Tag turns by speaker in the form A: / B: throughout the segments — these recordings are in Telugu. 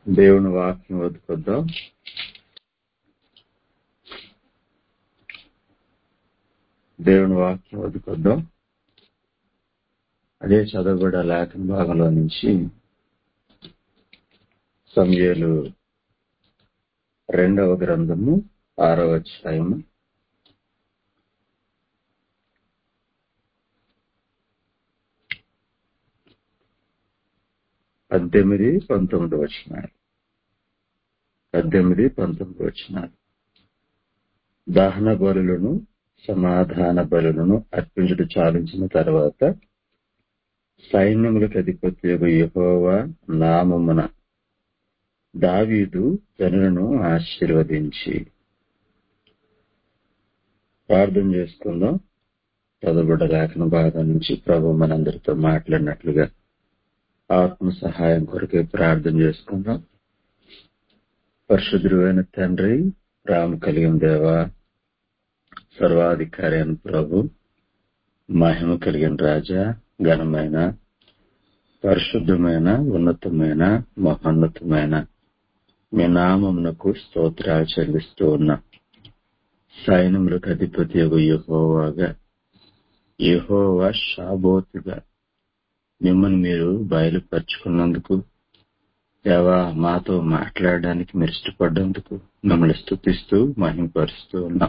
A: దేవుని వాక్యం వదుకొద్దాం దేవుని వాక్యం వదుకొద్దాం అదే చదవబడ లేఖన భాగంలో నుంచి సమయలు రెండవ గ్రంథము ఆరవ అధ్యాయము పద్దెనిమిది పంతొమ్మిది వచ్చినారు పద్దెనిమిది పంతొమ్మిది వచ్చినారు దహన బలులను సమాధాన బలులను అర్పించుట చాలించిన తర్వాత సైన్యములకు అధిపతి యహోవా నామమున దావీదు జనులను ఆశీర్వదించి ప్రార్థన చేసుకుందాం చదవబడ్డ లేఖన భాగం నుంచి ప్రభు మనందరితో మాట్లాడినట్లుగా ఆత్మ సహాయం కొరకే ప్రార్థన చేసుకుందాం పరిశుద్ధుడైన తండ్రి రామ కలిగిన దేవ సర్వాధికారి అయిన ప్రభు మహిమ కలిగిన రాజా ఘనమైన పరిశుద్ధమైన ఉన్నతమైన మహోన్నతమైన మీ నామమునకు స్తోత్రాలు చెల్లిస్తూ ఉన్నా సైన్యములకు అధిపతి యహోవాగా యహోవా షాబోతుగా మిమ్మల్ని మీరు బయలుపరుచుకున్నందుకు దేవా మాతో మాట్లాడడానికి మీరు ఇష్టపడ్డందుకు మిమ్మల్ని స్థుతిస్తూ మహింపరుస్తూ ఉన్నాం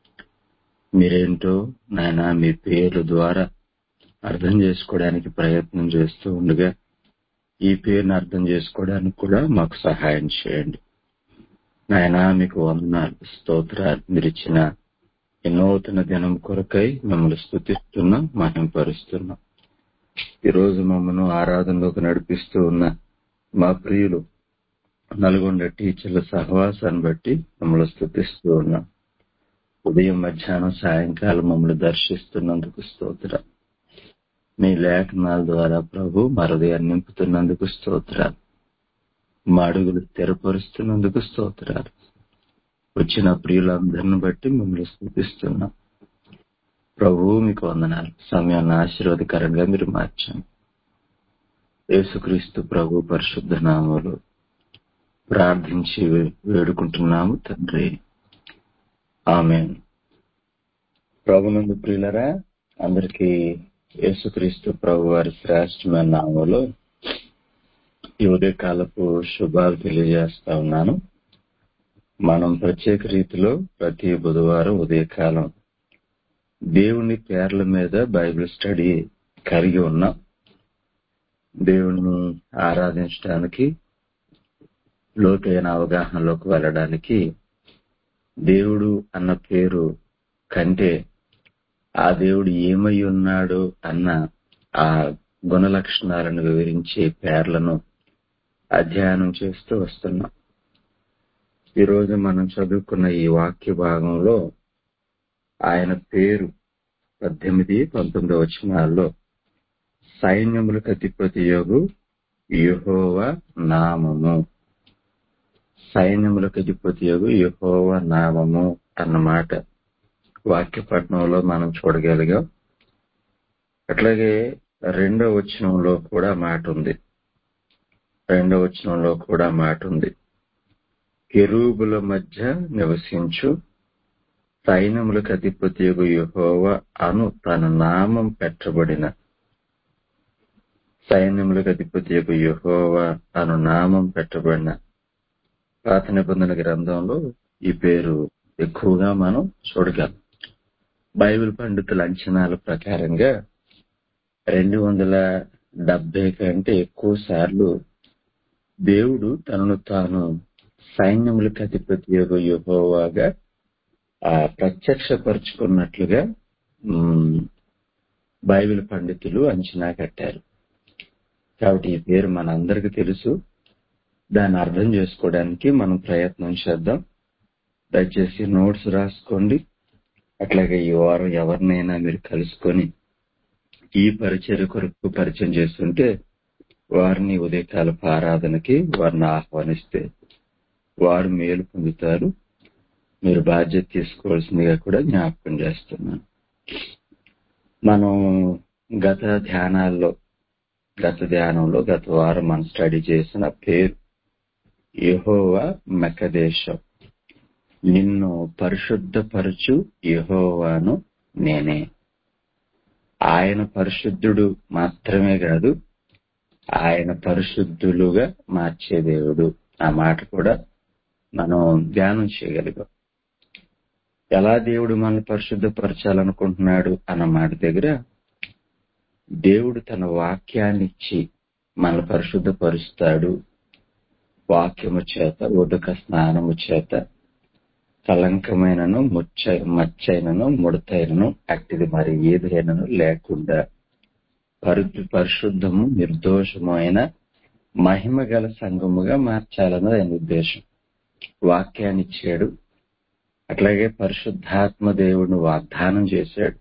A: మీరేంటో నాయన మీ పేర్ల ద్వారా అర్థం చేసుకోవడానికి ప్రయత్నం చేస్తూ ఉండగా ఈ పేరుని అర్థం చేసుకోవడానికి కూడా మాకు సహాయం చేయండి నాయన మీకు వందనాలు స్తోత్రాలు మీరు ఇచ్చిన ఈ నూతన దినం కొరకై మిమ్మల్ని స్థుతిస్తున్నాం మహింపరుస్తున్నాం ఈ రోజు మమ్మను ఆరాధనలోకి నడిపిస్తూ ఉన్న మా ప్రియులు నల్గొండ టీచర్ల సహవాసాన్ని బట్టి మమ్మల్ని స్థుతిస్తూ ఉన్నాం ఉదయం మధ్యాహ్నం సాయంకాలం మమ్మల్ని దర్శిస్తున్నందుకు స్తోత్రం మీ లేఖనాల ద్వారా ప్రభు మా హృదయాన్ని నింపుతున్నందుకు స్తోత్రాలు మా అడుగులు స్థిరపరుస్తున్నందుకు స్తోత్రాలు వచ్చిన ప్రియులందరిని బట్టి మిమ్మల్ని స్థుతిస్తున్నాం ప్రభు మీకు వందనాలు సమయాన్ని ఆశీర్వాదకరంగా మీరు మార్చండి యేసుక్రీస్తు ప్రభు పరిశుద్ధ నామములు ప్రార్థించి వేడుకుంటున్నాము తండ్రి ఆమె ప్రభునందు ప్రియులరా అందరికీ యేసుక్రీస్తు ప్రభు వారి శ్రేష్టమైన నామంలో ఈ ఉదయకాలపు శుభాలు తెలియజేస్తా ఉన్నాను మనం ప్రత్యేక రీతిలో ప్రతి బుధవారం ఉదయకాలం దేవుని పేర్ల మీద బైబిల్ స్టడీ కలిగి ఉన్నాం దేవుని ఆరాధించడానికి లోతైన అవగాహనలోకి వెళ్ళడానికి దేవుడు అన్న పేరు కంటే ఆ దేవుడు ఏమై ఉన్నాడు అన్న ఆ గుణ లక్షణాలను వివరించే పేర్లను అధ్యయనం చేస్తూ వస్తున్నాం ఈరోజు మనం చదువుకున్న ఈ వాక్య భాగంలో ఆయన పేరు పద్దెనిమిది పంతొమ్మిది వచనాల్లో సైన్యములకు అధిపతి యోగు యుహోవ నామము సైన్యములకు అధిపతి యోగు యుహోవ నామము అన్నమాట వాక్యపట్నంలో మనం చూడగలిగాం అట్లాగే రెండో వచనంలో కూడా మాట ఉంది రెండో వచనంలో కూడా మాట ఉంది కెరూబుల మధ్య నివసించు సైన్యములకు అధిపతి యహోవ అను తన నామం పెట్టబడిన సైన్యములకు అధిపతి యహోవ అను నామం పెట్టబడిన పాత నిబంధన గ్రంథంలో ఈ పేరు ఎక్కువగా మనం చూడగలం బైబిల్ పండితుల అంచనాల ప్రకారంగా రెండు వందల డెబ్బై కంటే ఎక్కువ సార్లు దేవుడు తనను తాను సైన్యములకు అధిపతి యహోవాగా ఆ ప్రత్యక్షపరుచుకున్నట్లుగా బైబిల్ పండితులు అంచనా కట్టారు కాబట్టి ఈ పేరు మనందరికీ తెలుసు దాన్ని అర్థం చేసుకోవడానికి మనం ప్రయత్నం చేద్దాం దయచేసి నోట్స్ రాసుకోండి అట్లాగే ఈ వారం ఎవరినైనా మీరు కలుసుకొని ఈ పరిచయ కొరకు పరిచయం చేస్తుంటే వారిని ఉదయకాలపు ఆరాధనకి వారిని ఆహ్వానిస్తే వారు మేలు పొందుతారు మీరు బాధ్యత తీసుకోవాల్సిందిగా కూడా జ్ఞాపకం చేస్తున్నాను మనం గత ధ్యానాల్లో గత ధ్యానంలో గత వారం మనం స్టడీ చేసిన పేరు యెహోవా మెకదేశం నిన్ను పరిశుద్ధపరచు యెహోవాను నేనే ఆయన పరిశుద్ధుడు మాత్రమే కాదు ఆయన పరిశుద్ధులుగా మార్చే దేవుడు ఆ మాట కూడా మనం ధ్యానం చేయగలిగాం ఎలా దేవుడు మనల్ని పరిశుద్ధపరచాలనుకుంటున్నాడు అన్న మాట దగ్గర దేవుడు తన వాక్యాన్ని ఇచ్చి మనల్ని పరిశుద్ధపరుస్తాడు వాక్యము చేత ఉదక స్నానము చేత కలంకమైనను ముచ్చ మచ్చైనను ముడతైనను అట్టిది మరి ఏదైనను లేకుండా పరి పరిశుద్ధము నిర్దోషము అయిన మహిమ గల సంఘముగా మార్చాలన్నది ఆయన ఉద్దేశం వాక్యాన్ని ఇచ్చాడు అట్లాగే పరిశుద్ధాత్మ దేవుడిని వాగ్దానం చేశాడు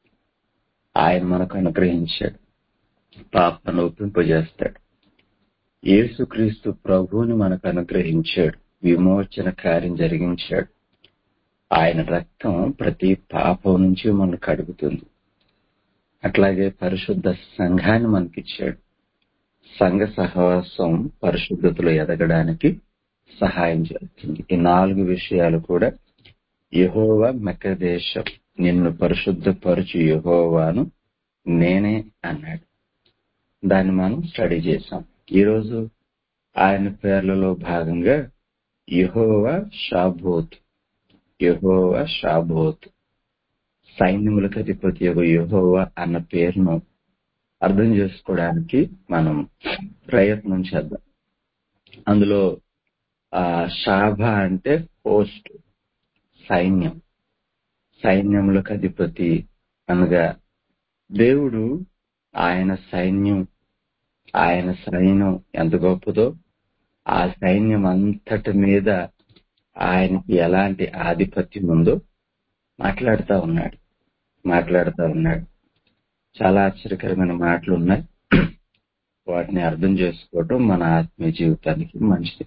A: ఆయన మనకు అనుగ్రహించాడు పాపను ఒప్పింపజేస్తాడు యేసుక్రీస్తు ప్రభువుని మనకు అనుగ్రహించాడు విమోచన కార్యం జరిగించాడు ఆయన రక్తం ప్రతి పాపం నుంచి మనకు కడుగుతుంది అట్లాగే పరిశుద్ధ సంఘాన్ని మనకిచ్చాడు సంఘ సహవాసం పరిశుద్ధతలో ఎదగడానికి సహాయం చేస్తుంది ఈ నాలుగు విషయాలు కూడా యహోవా మెకదేశం నిన్ను పరిశుద్ధపరచు యహోవాను నేనే అన్నాడు దాన్ని మనం స్టడీ చేశాం ఈరోజు ఆయన పేర్లలో భాగంగా యహోవా షాబోత్ యహోవా షాబోత్ సైన్యములకు అధిపతి యొక్క యహోవా అన్న పేరును అర్థం చేసుకోవడానికి మనం ప్రయత్నం చేద్దాం అందులో ఆ శాభ అంటే హోస్ట్ సైన్యం సైన్యములకు అధిపతి అనగా దేవుడు ఆయన సైన్యం ఆయన సైన్యం ఎంత గొప్పదో ఆ సైన్యం అంతటి మీద ఆయనకి ఎలాంటి ఆధిపత్యం ఉందో మాట్లాడుతూ ఉన్నాడు మాట్లాడుతూ ఉన్నాడు చాలా ఆశ్చర్యకరమైన మాటలు ఉన్నాయి వాటిని అర్థం చేసుకోవటం మన ఆత్మీయ జీవితానికి మంచిది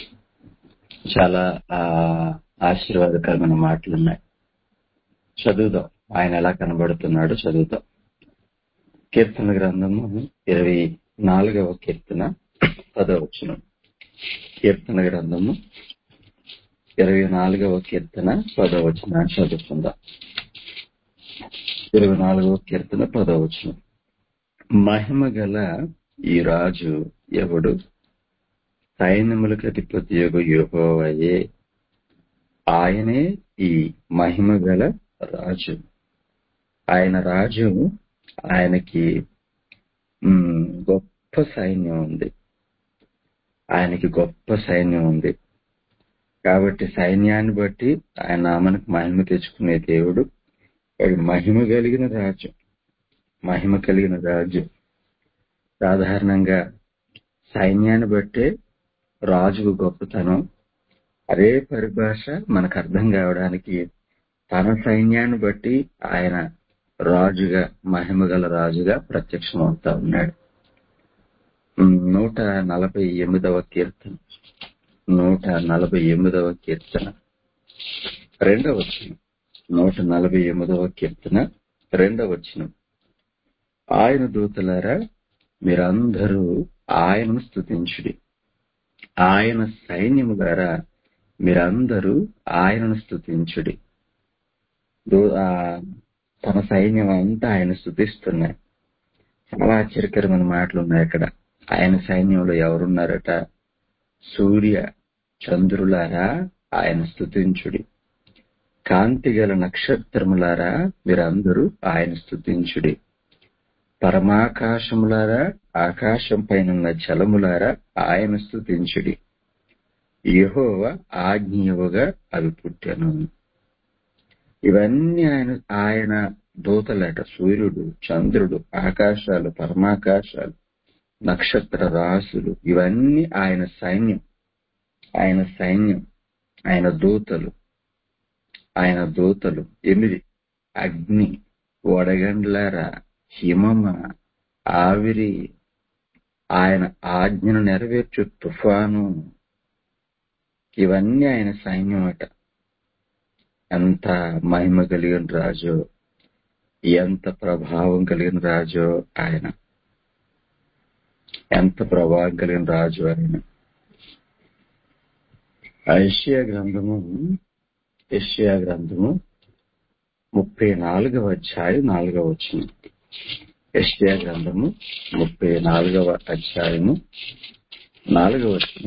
A: చాలా ఆశీర్వాదకరమైన మాటలు ఉన్నాయి చదువుదాం ఆయన ఎలా కనబడుతున్నాడో చదువుదాం కీర్తన గ్రంథము ఇరవై నాలుగవ కీర్తన పదవచనం కీర్తన గ్రంథము ఇరవై నాలుగవ కీర్తన పదవచన చదువుకుందాం ఇరవై నాలుగవ కీర్తన పదవచనం మహిమ గల ఈ రాజు ఎవడు సైన్యములకు అధిపతి యొక్క యోహోవయే ఆయనే ఈ మహిమ గల రాజు ఆయన రాజు ఆయనకి గొప్ప సైన్యం ఉంది ఆయనకి గొప్ప సైన్యం ఉంది కాబట్టి సైన్యాన్ని బట్టి ఆయన నామనికి మహిమ తెచ్చుకునే దేవుడు వాడి మహిమ కలిగిన రాజు మహిమ కలిగిన రాజు సాధారణంగా సైన్యాన్ని బట్టే రాజుకు గొప్పతనం అదే పరిభాష మనకు అర్థం కావడానికి తన సైన్యాన్ని బట్టి ఆయన రాజుగా మహిమ గల రాజుగా ప్రత్యక్షమవుతా ఉన్నాడు నూట నలభై ఎనిమిదవ కీర్తన నూట నలభై ఎనిమిదవ కీర్తన రెండవ వచనం నూట నలభై ఎనిమిదవ కీర్తన రెండవ వచనం ఆయన దూతలారా మీరందరూ ఆయనను స్థుతించుడి ఆయన సైన్యము ద్వారా మీరందరూ ఆయనను స్థుతించుడి తన సైన్యం అంతా ఆయన స్థుతిస్తున్నాయి చాలా ఆశ్చర్యకరమైన మాటలు ఉన్నాయి అక్కడ ఆయన సైన్యంలో ఎవరున్నారట సూర్య చంద్రులారా ఆయన స్థుతించుడి కాంతి గల నక్షత్రములారా మీరందరూ ఆయన స్థుతించుడి పరమాకాశములారా ఆకాశం పైన జలములారా ఆయన స్థుతించుడి యహోవ ఆజ్ఞయుగా అవి పుట్టెను ఇవన్నీ ఆయన ఆయన దూతలట సూర్యుడు చంద్రుడు ఆకాశాలు పరమాకాశాలు నక్షత్ర రాసులు ఇవన్నీ ఆయన సైన్యం ఆయన సైన్యం ఆయన దూతలు ఆయన దూతలు ఎనిమిది అగ్ని వడగండ్లారా హిమమ ఆవిరి ఆయన ఆజ్ఞను నెరవేర్చు తుఫాను ఇవన్నీ ఆయన సైన్యం అట ఎంత మహిమ కలిగిన రాజు ఎంత ప్రభావం కలిగిన రాజు ఆయన ఎంత ప్రభావం కలిగిన రాజు ఆయన ఐషియా గ్రంథము యెషయా గ్రంథము ముప్పై నాలుగవ అధ్యాయం నాలుగవ వచ్చిన యెషయా గ్రంథము ముప్పై నాలుగవ అధ్యాయము నాలుగవ వచ్చిన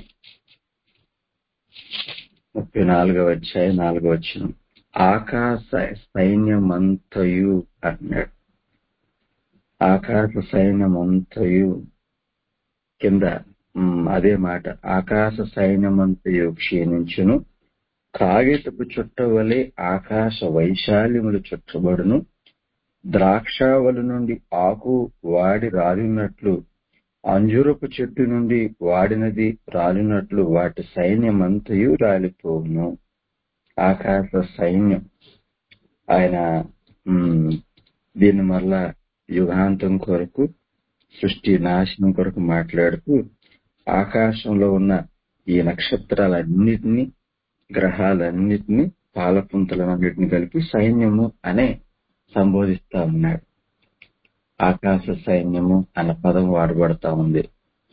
A: ముప్పై నాలుగవ అధ్యాయం నాలుగవ వచ్చిన ఆకాశ సైన్యమంతయు అన్నాడు ఆకాశ సైన్యమంతయు కింద ఉమ్, అదే మాట ఆకాశ సైన్యమంతయు క్షీణించును కాగితపు చుట్ట వలె ఆకాశ వైశాల్యములు చుట్టబడును ద్రాక్షావళి నుండి ఆకు వాడి రాలినట్లు అంజురపు చెట్టు నుండి వాడినది రాలినట్లు వాటి సైన్యమంతయు రాలిపోవును ఆకాశ సైన్యం ఆయన ఉమ్, దీన్ని మరలా యుగాంతం కొరకు సృష్టి నాశనం కొరకు మాట్లాడుతూ ఆకాశంలో ఉన్న ఈ నక్షత్రాలన్నిటినీ గ్రహాలన్నిటినీ పాలపుంతలన్నిటిని కలిపి సైన్యము అనే సంబోధిస్తా ఉన్నాడు ఆకాశ సైన్యము అన్న పదం వాడబడతా ఉంది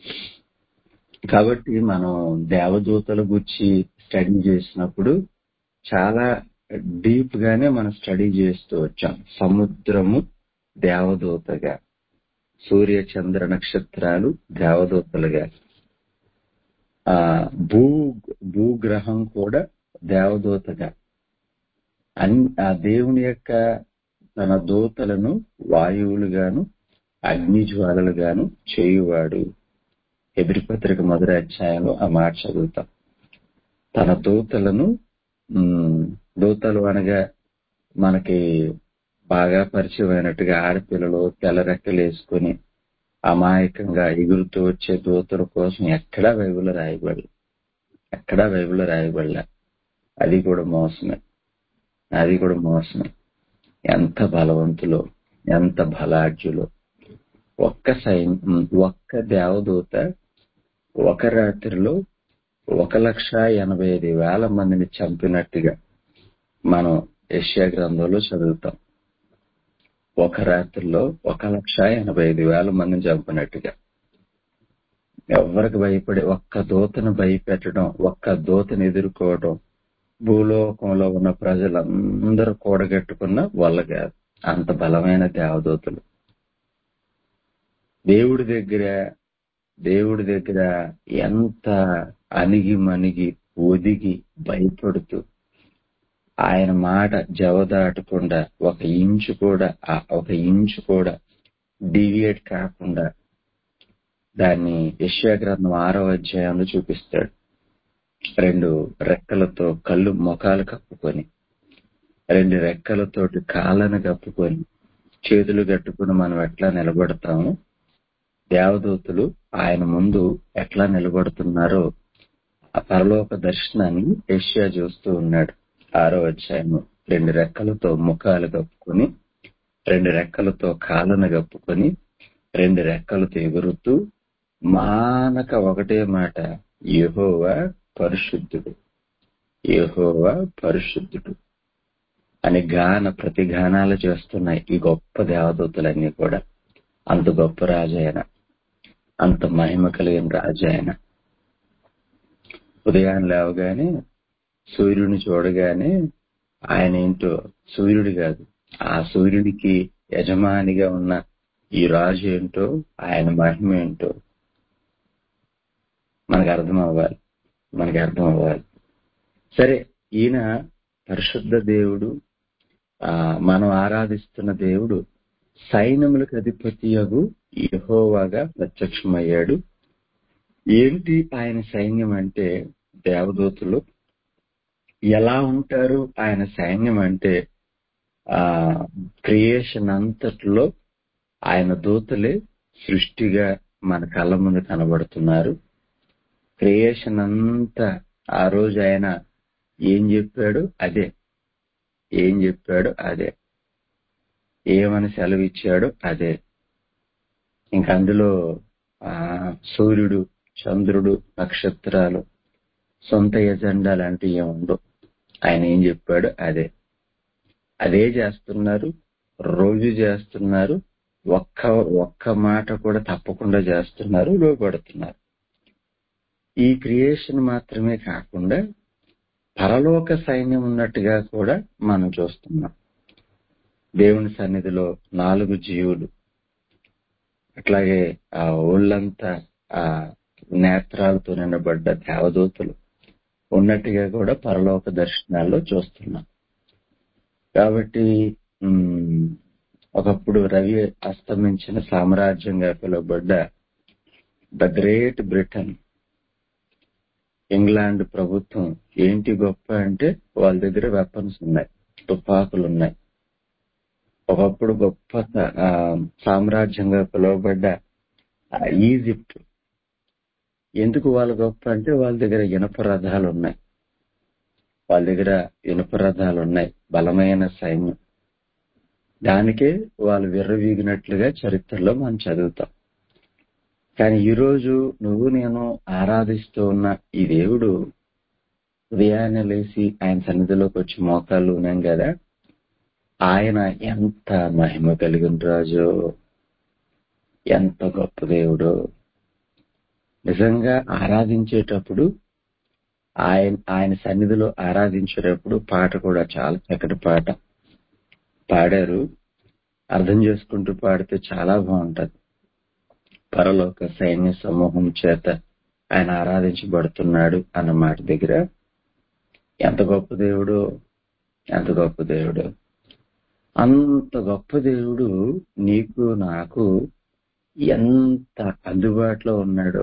A: కాబట్టి మనం దేవదూతల గురించి స్టడీ చేసినప్పుడు చాలా డీప్ గానే మనం స్టడీ చేస్తూ వచ్చాం సముద్రము దేవదూతగా సూర్య చంద్ర నక్షత్రాలు దేవదూతలుగా ఆ భూ భూగ్రహం కూడా దేవదూతగా అన్ ఆ దేవుని యొక్క తన దూతలను వాయువులుగాను అగ్ని జ్వాలలుగాను చేయువాడు ఎదురి పత్రిక మొదటి అధ్యాయంలో ఆ మాట చదువుతాం తన దూతలను ఉమ్, దూతలు అనగా మనకి బాగా పరిచయమైనట్టుగా ఆడపిల్లలు తెల్ల రెక్కలు వేసుకుని అమాయకంగా ఎగురుతూ వచ్చే దూతల కోసం ఎక్కడా బైబిల్లో రాయబడలే ఎక్కడా బైబిల్లో రాయబడలే అది కూడా మోసమే అది కూడా మోసమే ఎంత బలవంతులో ఎంత బలాఢ్యులో ఒక్క సైన్ ఒక్క దేవదూత ఒక రాత్రిలో ఒక లక్ష ఎనభై ఐదు వేల మందిని చంపినట్టుగా మనం యెషయా గ్రంథంలో చదువుతాం ఒక రాత్రిలో ఒక లక్ష ఎనభై ఐదు వేల మందిని చంపినట్టుగా ఎవరికి భయపడి ఒక్క దూతను భయపెట్టడం ఒక్క దూతను ఎదుర్కోవడం భూలోకంలో ఉన్న ప్రజలందరూ కూడగట్టుకున్న వల్ల కాదు అంత బలమైన దేవదూతలు దేవుడి దగ్గర దేవుడి దగ్గర ఎంత అణిగి మణిగి ఒదిగి భయపడుతూ ఆయన మాట జవదాటకుండా ఒక ఇంచు కూడా ఆ- ఒక ఇంచు కూడా డివియేట్ కాకుండా దాన్ని యెషయా గ్రంథం ఆరో అధ్యాయంలో చూపిస్తాడు రెండు రెక్కలతో కళ్ళు ముఖాలు కప్పుకొని రెండు రెక్కలతోటి కాళ్ళను కప్పుకొని చేతులు కట్టుకుని మనం ఎట్లా నిలబడతాము దేవదూతలు ఆయన ముందు ఎట్లా నిలబడుతున్నారో ఆ పరలోక దర్శనాన్ని యెషయా చూస్తూ ఉన్నాడు ఆరో అధ్యాయము రెండు రెక్కలతో ముఖాలు కప్పుకొని రెండు రెక్కలతో కాళ్ళను కప్పుకొని రెండు రెక్కలతో ఎగురుతూ మానక ఒకటే మాట యెహోవా పరిశుద్ధుడు యెహోవా పరిశుద్ధుడు అని గాన ప్రతిగానాలు చేస్తున్నాయి ఈ గొప్ప దేవదూతలన్నీ కూడా అంత గొప్ప రాజాయన అంత మహిమ కలిగిన రాజాయన ఉదయాన్ని లేవగానే సూర్యుడిని చూడగానే ఆయన ఏంటో సూర్యుడు కాదు ఆ సూర్యుడికి యజమానిగా ఉన్న ఈ రాజు ఏంటో ఆయన మహిమ ఏంటో మనకు అర్థం అవ్వాలి మనకి అర్థం అవ్వాలి సరే ఈయన పరిశుద్ధ దేవుడు ఆ మనం ఆరాధిస్తున్న దేవుడు సైన్యములకు అధిపతియగు యెహోవాగా ప్రత్యక్షమయ్యాడు ఏంటి ఆయన సైన్యం అంటే దేవదూతలు ఎలా ఉంటారు ఆయన సైన్యం అంటే ఆ క్రియేషన్ అంతట్లో ఆయన దూతలే సృష్టిగా మన కళ్ళ ముందు కనబడుతున్నారు క్రియేషన్ అంతా ఆ రోజు ఆయన ఏం చెప్పాడు అదే ఏం చెప్పాడు అదే ఏమని సెలవు ఇచ్చాడు అదే ఇంకా అందులో ఆ సూర్యుడు చంద్రుడు నక్షత్రాలు సొంత ఎజెండా లాంటివి ఏమి ఉండవు ఆయన ఏం చెప్పాడు అదే అదే చేస్తున్నారు రోజు చేస్తున్నారు ఒక్క ఒక్క మాట కూడా తప్పకుండా చేస్తున్నారు లోపడుతున్నారు ఈ క్రియేషన్ మాత్రమే కాకుండా పరలోక సైన్యం ఉన్నట్టుగా కూడా మనం చూస్తున్నాం దేవుని సన్నిధిలో నాలుగు జీవులు అట్లాగే ఆ ఒళ్ళంతా ఆ నేత్రాలతో నిండబడ్డ దేవదూతలు ఉన్నట్టుగా కూడా పరలోక దర్శనాల్లో చూస్తున్నాం కాబట్టి ఉమ్, ఒకప్పుడు రవి అస్తమించిన సామ్రాజ్యంగా పిలువబడ్డ ద గ్రేట్ బ్రిటన్ ఇంగ్లాండ్ ప్రభుత్వం ఏంటి గొప్ప అంటే వాళ్ళ దగ్గర వెపన్స్ ఉన్నాయి తుపాకులు ఉన్నాయి ఒకప్పుడు గొప్ప ఆ, సామ్రాజ్యంగా పిలువబడ్డ ఆ, ఈజిప్ట్ ఎందుకు వాళ్ళు గొప్ప అంటే వాళ్ళ దగ్గర ఇనప రథాలు ఉన్నాయి వాళ్ళ దగ్గర ఇనుప రథాలు ఉన్నాయి బలమైన సైన్యం దానికే వాళ్ళు విర్రవీగినట్లుగా చరిత్రలో మనం చదువుతాం కానీ ఈ రోజు నువ్వు నేను ఆరాధిస్తూ ఉన్న ఈ దేవుడు ఉదయాన్నే లేచి ఆయన సన్నిధిలోకి వచ్చి మోకాళ్ళు ఉన్నాం కదా ఆయన ఎంత మహిమ కలిగిన రాజు ఎంత గొప్ప దేవుడు నిజంగా ఆరాధించేటప్పుడు ఆయన ఆయన సన్నిధిలో ఆరాధించేటప్పుడు పాట కూడా చాలా చక్కటి పాట పాడారు అర్థం చేసుకుంటూ పాడితే చాలా బాగుంటది పరలోక సైన్య సమూహం చేత ఆయన ఆరాధించబడుతున్నాడు అన్న మాట దగ్గర ఎంత గొప్ప దేవుడు ఎంత గొప్ప దేవుడు అంత గొప్ప దేవుడు నీకు నాకు ఎంత అందుబాటులో ఉన్నాడో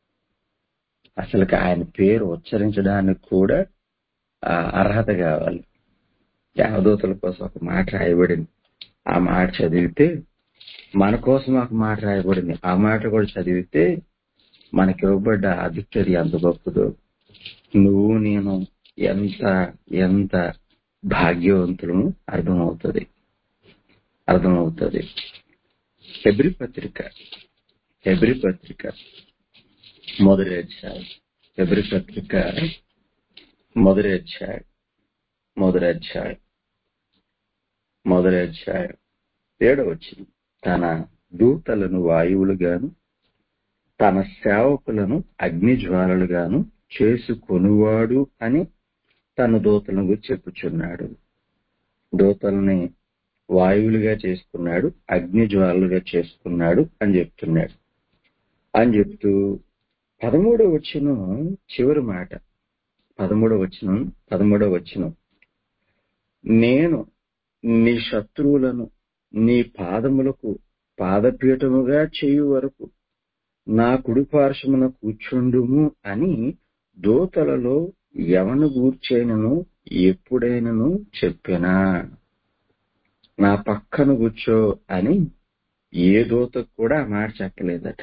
A: అసలు ఆయన పేరు ఉచ్చరించడానికి కూడా ఆ అర్హత కావాలి దేవదూతల కోసం ఒక మాట రాయబడింది ఆ మాట చదివితే మన కోసం ఒక మాట రాయబడింది ఆ మాట కూడా చదివితే మనకి ఇవ్వబడ్డ ఆధిక్యత ఎంత గొప్పదో నువ్వు నేను ఎంత ఎంత భాగ్యవంతులను అర్థమవుతుంది అర్థమవుతుంది హెబ్రి పత్రిక హెబ్రి పత్రిక మొదటి అధ్యాయం హెబ్రి పత్రిక మొదటి అధ్యాయం మొదటి అధ్యాయం మొదటి అధ్యాయం ఏడవ వచ్చింది తన దూతలను వాయువులుగాను తన సేవకులను అగ్ని జ్వాలలుగాను చేసుకొనువాడు అని తన దూతలను గురించి చెప్పుచున్నాడు దూతల్ని వాయువులుగా చేసుకున్నాడు అగ్ని జ్వాలలుగా చేసుకున్నాడు అని చెప్తున్నాడు అని చెప్తూ పదమూడవ వచ్చిన చివరి మాట పదమూడవ వచ్చిన పదమూడవ వచ్చిన నేను నీ శత్రువులను నీ పాదములకు పాదపీఠముగా చేయు వరకు నా కుడి పార్శ్వమున కూర్చుండుము అని దూతలలో ఎవను గూర్చేనను ఎప్పుడైనను చెప్పినా నా పక్కన కూర్చో అని ఏ దూతకు కూడా ఆ మాట చెప్పలేదట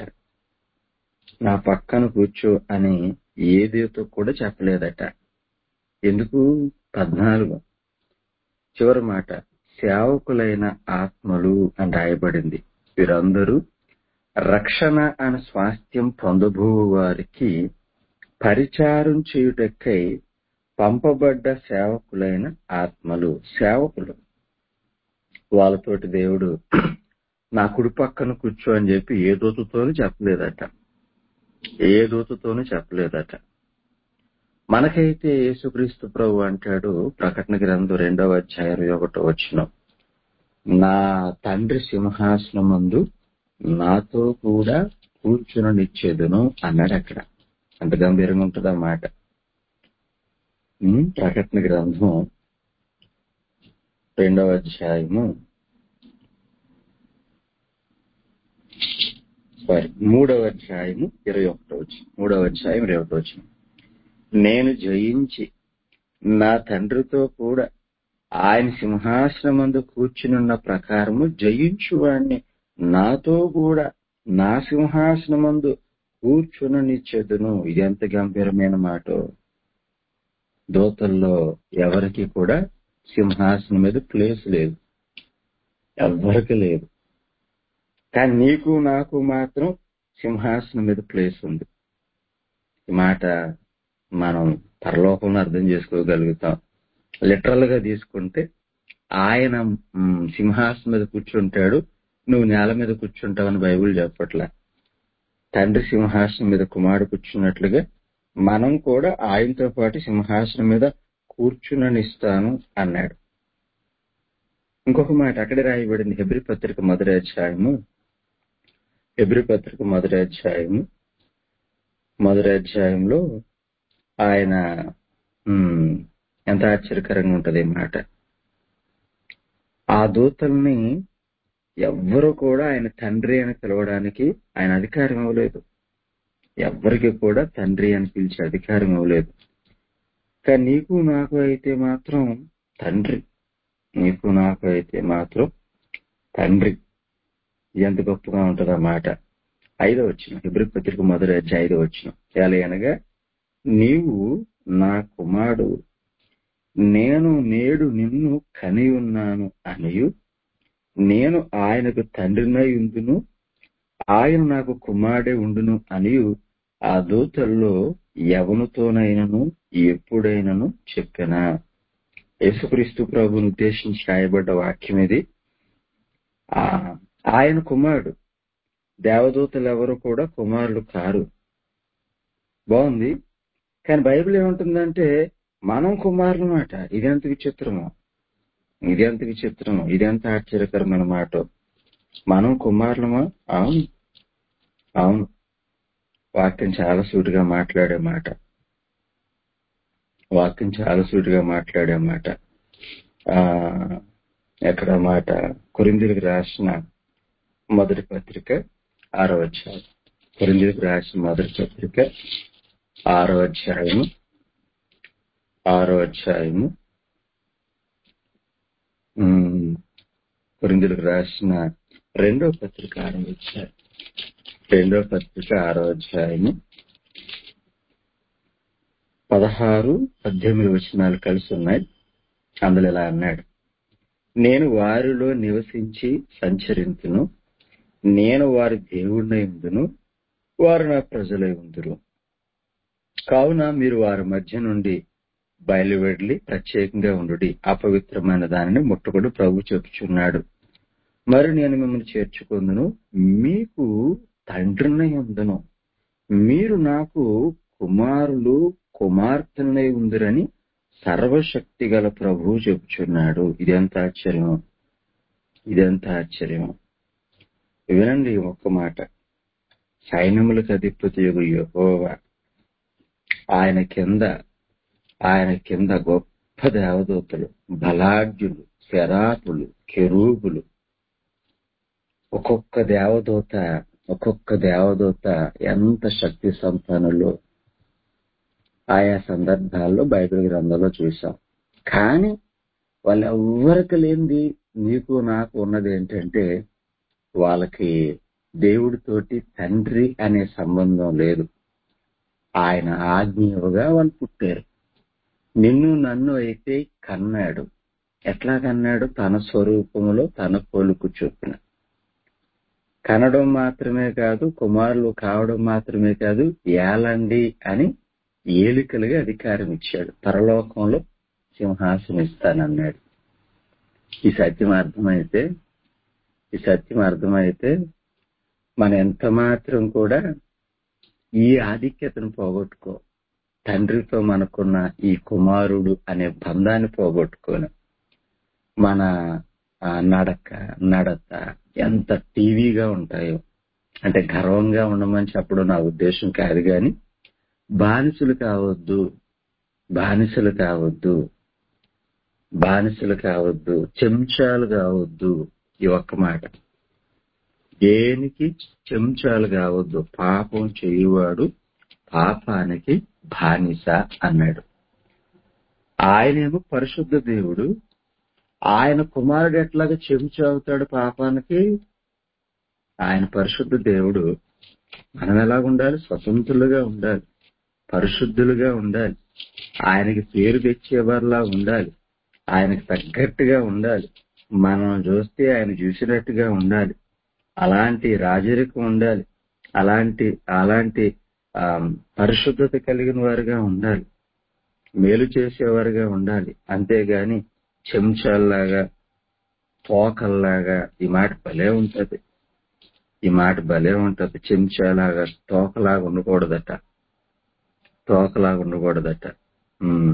A: నా పక్కన కూర్చో అని ఏ దూతకు కూడా చెప్పలేదట ఎందుకు పద్నాలుగు చివరి మాట సేవకులైన ఆత్మలు అని రాయబడింది వీరందరూ రక్షణ అనే స్వాస్థ్యం పొందబో వారికి పరిచారం చేయుటకై పంపబడ్డ సేవకులైన ఆత్మలు సేవకులు వాళ్ళతోటి దేవుడు నా కుడి పక్కన కూర్చో అని చెప్పి ఏ దూతతోనూ చెప్పలేదట ఏ దూతతోనూ చెప్పలేదట మనకైతే యేసుక్రీస్తు ప్రభు అంటాడు ప్రకటన గ్రంథం రెండవ అధ్యాయం ఒకటో వచ్చిన నా తండ్రి సింహాసనం ముందు నాతో కూడా కూర్చుననిచ్చేదును అన్నాడు అక్కడ అంత గంభీరంగా ఉంటుంది ఆ మాట ఉమ్, ప్రకటన గ్రంథం రెండవ అధ్యాయము సారీ మూడవ అధ్యాయము ఇరవై ఒకటో వచ్చి మూడవ అధ్యాయం ఇరవై ఒకటో వచ్చి నేను జయించి నా తండ్రితో కూడా ఆయన సింహాసనమందు కూర్చునున్న ప్రకారము జయించువాణ్ణి నాతో కూడా నా సింహాసనమందు కూర్చుననిచ్చేదును ఇది ఎంత గంభీరమైన మాట దోతల్లో ఎవరికి కూడా సింహాసనం మీద ప్లేస్ లేదు ఎవ్వరికి లేదు కానీ నీకు నాకు మాత్రం సింహాసనం మీద ప్లేస్ ఉంది ఈ మాట మనం పరలోకంలో అర్థం చేసుకోగలుగుతాం లిటరల్ గా తీసుకుంటే ఆయన మ్, సింహాసనం మీద కూర్చుంటాడు నువ్వు నేల మీద కూర్చుంటావని బైబిల్ చెప్పట్లే తండ్రి సింహాసనం మీద కుమారుడు కూర్చున్నట్లుగా మనం కూడా ఆయనతో పాటు సింహాసనం మీద కూర్చుననిస్తాను అన్నాడు ఇంకొక మాట అక్కడే రాయబడింది హెబ్రి పత్రిక మొదటి అధ్యాయము హెబ్రి పత్రిక మొదటి అధ్యాయము మొదటి అధ్యాయంలో ఆయన ఉమ్, ఎంత ఆశ్చర్యకరంగా ఉంటది ఈ మాట ఆ దూతల్ని ఎవ్వరు కూడా ఆయన తండ్రి అని పిలవడానికి ఆయన అధికారం ఇవ్వలేదు ఎవ్వరికి కూడా తండ్రి అని పిలిచే అధికారం ఇవ్వలేదు కానీ నీకు నాకు అయితే మాత్రం తండ్రి నీకు నాకు అయితే మాత్రం తండ్రి ఎంత గొప్పగా ఉంటది ఆ మాట ఐదో వచ్చిన హిబ్రి పత్రిక మొదటి అధ్యాయ ఐదో వచ్చిన ఎలా అనగా నీవు నా కుమారుడు నేను నేడు నిన్ను కని ఉన్నాను అనియు నేను ఆయనకు తండ్రినై ఉండును ఆయన నాకు కుమారుడే ఉండును అనియు ఆ దూతల్లో ఎవనితోనైనను ఎప్పుడైనను చెప్పినా యేసుక్రీస్తు ప్రభుని ఉద్దేశించి రాయబడ్డ వాక్యం ఇది ఆ ఆయన కుమారుడు దేవదూతలు ఎవరు కూడా కుమారులు కారు బాగుంది కానీ బైబిల్ ఏముంటుందంటే మనం కుమారులు మాట ఇదెంత విచిత్రము ఇదెంత విచిత్రము ఇదెంత ఆశ్చర్యకరమైన మాట మనం కుమారులమా అవును అవును వాక్యం చాలా సూటిగా మాట్లాడే మాట వాక్యం చాలా సూటిగా మాట్లాడే మాట ఆ ఎక్కడ మాట కొరిందులకు రాసిన మొదటి పత్రిక ఆరో అధ్యాయం కొరిందులకు రాసిన మొదటి పత్రిక ఆరో అధ్యాయము ఆరో అధ్యాయము ఉమ్, కొరిందులకు రాసిన రెండో పత్రిక ఆరో అధ్యాయం రెండో పత్రిక ఆరో అధ్యాయము పదహారు పద్దెనిమిది వచనాలు కలిసి ఉన్నాయి అందులో ఇలా అన్నాడు నేను వారిలో నివసించి సంచరించును నేను వారి దేవుడినై ఉందును వారు నా ప్రజలై ఉందురు కావున మీరు వారి మధ్య నుండి బయలువెళ్ళి ప్రత్యేకంగా ఉండుడి అపవిత్రమైన దానిని ముట్టకుడు ప్రభు చెప్పుచున్నాడు మరి నేను మిమ్మల్ని చేర్చుకుందును మీకు తండ్రినై ఉందును మీరు నాకు కుమారులు కుమార్తెనై ఉందిరని సర్వశక్తి గల ప్రభువు చెప్పుచున్నాడు ఇదెంత ఆశ్చర్యం ఇదెంత ఆశ్చర్యం వినండి ఈ ఒక్క మాట సైన్యములకు అధిపతి యెహోవా ఆయన కింద ఆయన కింద గొప్ప దేవదూతలు బలాఢ్యులు శరాపులు కెరూబులు ఒక్కొక్క దేవదూత ఒక్కొక్క దేవదూత ఎంత శక్తి సంపన్నులు ఆయా సందర్భాల్లో బైబిల్ గ్రంథంలో చూసాం కానీ వాళ్ళెవ్వరికి లేనిది నీకు నాకు ఉన్నది ఏంటంటే వాళ్ళకి దేవుడితోటి తండ్రి అనే సంబంధం లేదు ఆయన ఆజ్ఞలుగా వాళ్ళు పుట్టారు నిన్ను నన్ను అయితే కన్నాడు ఎట్లా కన్నాడు తన స్వరూపములో తన పోలుకు చొప్పున కనడం మాత్రమే కాదు కుమారులు కావడం మాత్రమే కాదు ఏలండి అని ఏలికలుగా అధికారం ఇచ్చాడు పరలోకంలో సింహాసనం ఇస్తానన్నాడు ఈ సత్యం అర్థమైతే ఈ సత్యం అర్థమైతే మన ఎంత మాత్రం కూడా ఈ ఆధిక్యతను పోగొట్టుకో తండ్రితో మనకున్న ఈ కుమారుడు అనే బంధాన్ని పోగొట్టుకోను మన ఆ, నడక నడత ఎంత టీవీగా ఉంటాయో అంటే గర్వంగా ఉండమని చెప్పడం నా ఉద్దేశం కాదు గాని బానిసలు కావద్దు బానిసలు కావద్దు బానిసలు కావద్దు చెంచాలు కావద్దు ఈ ఒక్క మాట దేనికి చెంచాలు కావద్దు పాపం చేయువాడు పాపానికి బానిస అన్నాడు ఆయనేమో పరిశుద్ధ దేవుడు ఆయన కుమారుడు ఎట్లాగా చెంచు అవుతాడు పాపానికి ఆయన పరిశుద్ధ దేవుడు మనం ఎలా ఉండాలి స్వతంత్రులుగా ఉండాలి పరిశుద్ధులుగా ఉండాలి ఆయనకి పేరు తెచ్చేవారిలా ఉండాలి ఆయనకి తగ్గట్టుగా ఉండాలి మనం చూస్తే ఆయన చూసినట్టుగా ఉండాలి అలాంటి రాజరికం ఉండాలి అలాంటి అలాంటి ఆ, పరిశుద్ధత కలిగిన వారుగా ఉండాలి మేలు చేసేవారుగా ఉండాలి అంతేగాని చెంచాల్లాగా తోకల్లాగా ఈ మాట భలే ఉంటది ఈ మాట భలే ఉంటది చెంచాలాగా తోకలాగా ఉండకూడదట తోకలాగా ఉండకూడదట ఉమ్.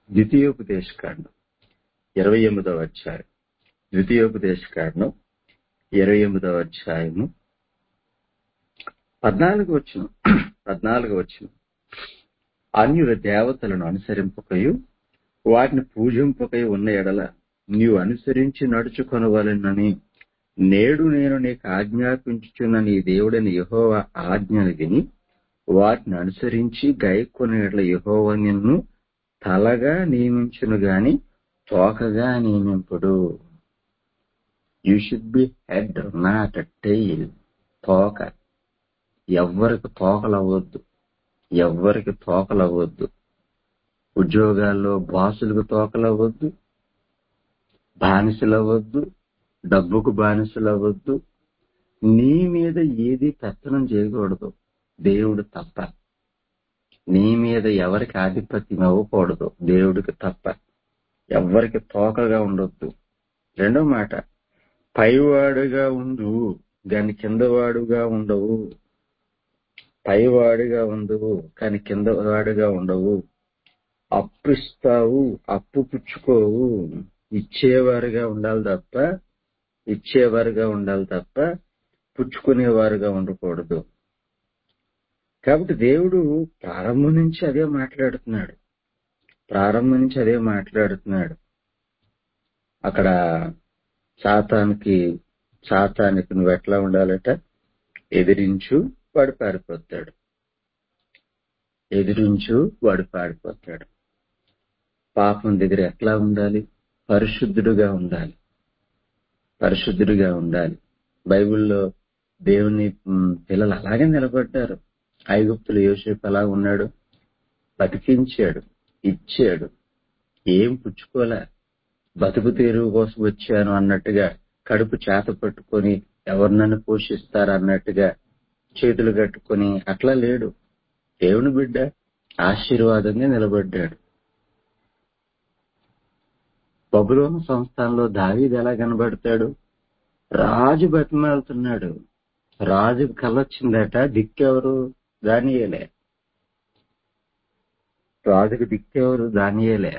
A: ద్వితీయోపదేశకాండం ఇరవై ఎనిమిదవ అధ్యాయం ద్వితీయోపదేశకాండం ఇరవై ఎనిమిదవ అధ్యాయము పద్నాలుగు వచ్చిన పద్నాలుగు వచ్చిన అన్యుల దేవతలను అనుసరింపకయు వాటిని పూజింపకై ఉన్న ఎడల నీవు అనుసరించి నడుచుకొనవలెనని నేడు నేను నీకు ఆజ్ఞాపించుచున్న నీ దేవుడని యహోవ ఆజ్ఞలు విని వాటిని అనుసరించి గైకొని ఎడల యహోవ నిన్ను తలగా నియమించును గాని తోకగా నియమింపుడు you should be head not tail తోక ఎవ్వరికి తోకలవ్వద్దు ఎవ్వరికి తోకలవ్వద్దు ఉద్యోగాల్లో బాసులకు తోకలవ్వద్దు బానిసలవ్వద్దు డబ్బుకు బానిసలవ్వద్దు నీ మీద ఏది పెత్తనం చేయకూడదు దేవుడు తప్ప నీ మీద ఎవరికి ఆధిపత్యం ఇవ్వకూడదు దేవుడికి తప్ప ఎవ్వరికి తోకగా ఉండొద్దు రెండో మాట పైవాడుగా ఉండు దాని కిందవాడుగా ఉండవు పైవాడుగా ఉండవు కానీ కింద వాడుగా ఉండవు అప్పు ఇస్తావు అప్పు పుచ్చుకోవు ఇచ్చేవారుగా ఉండాలి తప్ప ఇచ్చేవారుగా ఉండాలి తప్ప పుచ్చుకునేవారుగా ఉండకూడదు కాబట్టి దేవుడు ప్రారంభం నుంచి అదే మాట్లాడుతున్నాడు ప్రారంభం నుంచి అదే మాట్లాడుతున్నాడు అక్కడ సాతానికి సాతానికి నువ్వు ఎట్లా ఉండాలట ఎదిరించు వాడు పారిపోతాడు ఎదిరించు వాడు పారిపోతాడు పాపం దగ్గర ఎట్లా ఉండాలి పరిశుద్ధుడుగా ఉండాలి పరిశుద్ధుడిగా ఉండాలి బైబిల్లో దేవుని ఉమ్, పిల్లలు అలాగే నిలబడ్డారు ఐగుప్తులు యోసేపు ఎలా ఉన్నాడు బతికించాడు ఇచ్చాడు ఏం పుచ్చుకోలే బతుకు తెరువు కోసం వచ్చాను అన్నట్టుగా కడుపు చేత పట్టుకొని ఎవరు నన్ను పోషిస్తారు అన్నట్టుగా చేతులు కట్టుకొని అట్లా లేడు దేవుని బిడ్డ ఆశీర్వాదంగా నిలబడ్డాడు బబులోను సంస్థానంలో దావీదు ఎలా కనబడతాడు రాజు బతిమాలుతున్నాడు రాజుకు కలొచ్చిందట దిక్కెవరు దానియేలే రాజుకు దిక్కెవరు దానియేలే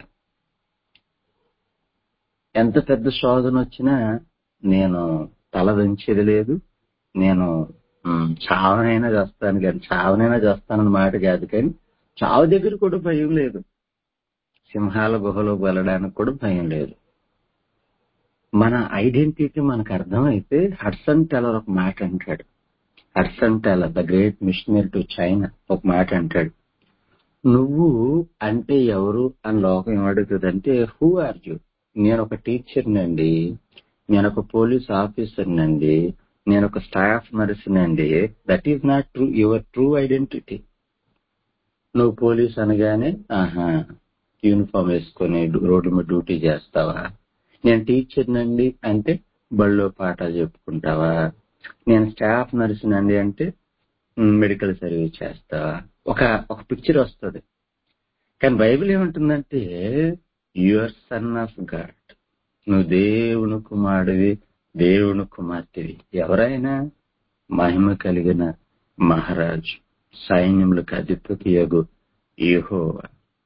A: ఎంత పెద్ద శోధన వచ్చినా నేను తల దంచేది లేదు నేను ఉమ్, చావనైనా చేస్తాను కానీ చావనైనా చేస్తానన్న మాట కాదు కానీ చావు దగ్గర కూడా భయం లేదు సింహాల గుహలో వెళ్ళడానికి కూడా భయం లేదు మన ఐడెంటిటీ మనకు అర్థమైతే హడ్సన్ టెలర్ ఒక మాట అంటాడు Hudson Taylor the great missionary to China ఒక మాట అంటాడు నువ్వు అంటే ఎవరు అని లోకం ఏమడుగుతుందంటే హూ ఆర్ యూ నేను ఒక టీచర్ నండి నేను ఒక పోలీస్ ఆఫీసర్ నండి నేను ఒక స్టాఫ్ నర్స్ నండి that is not true your true identity నువ్వు పోలీస్ అనగానే ఆహా యూనిఫామ్ వేసుకొని రోడ్డు మీద డ్యూటీ చేస్తావా నేను టీచర్ నండి అంటే బళ్ళో పాఠాలు చెప్పుకుంటావా నేను స్టాఫ్ నర్స్ నండి అంటే మెడికల్ సర్వీస్ చేస్తావా ఒక ఒక పిక్చర్ వస్తుంది కానీ బైబిల్ ఏమంటుందంటే యువర్ సన్ ఆఫ్ గాడ్ నువ్వు దేవుని కుమారుడివి దేవుని కుమార్తెవి ఎవరైనా మహిమ కలిగిన మహారాజు సైన్యములకు అధిపతి యగు యెహోవా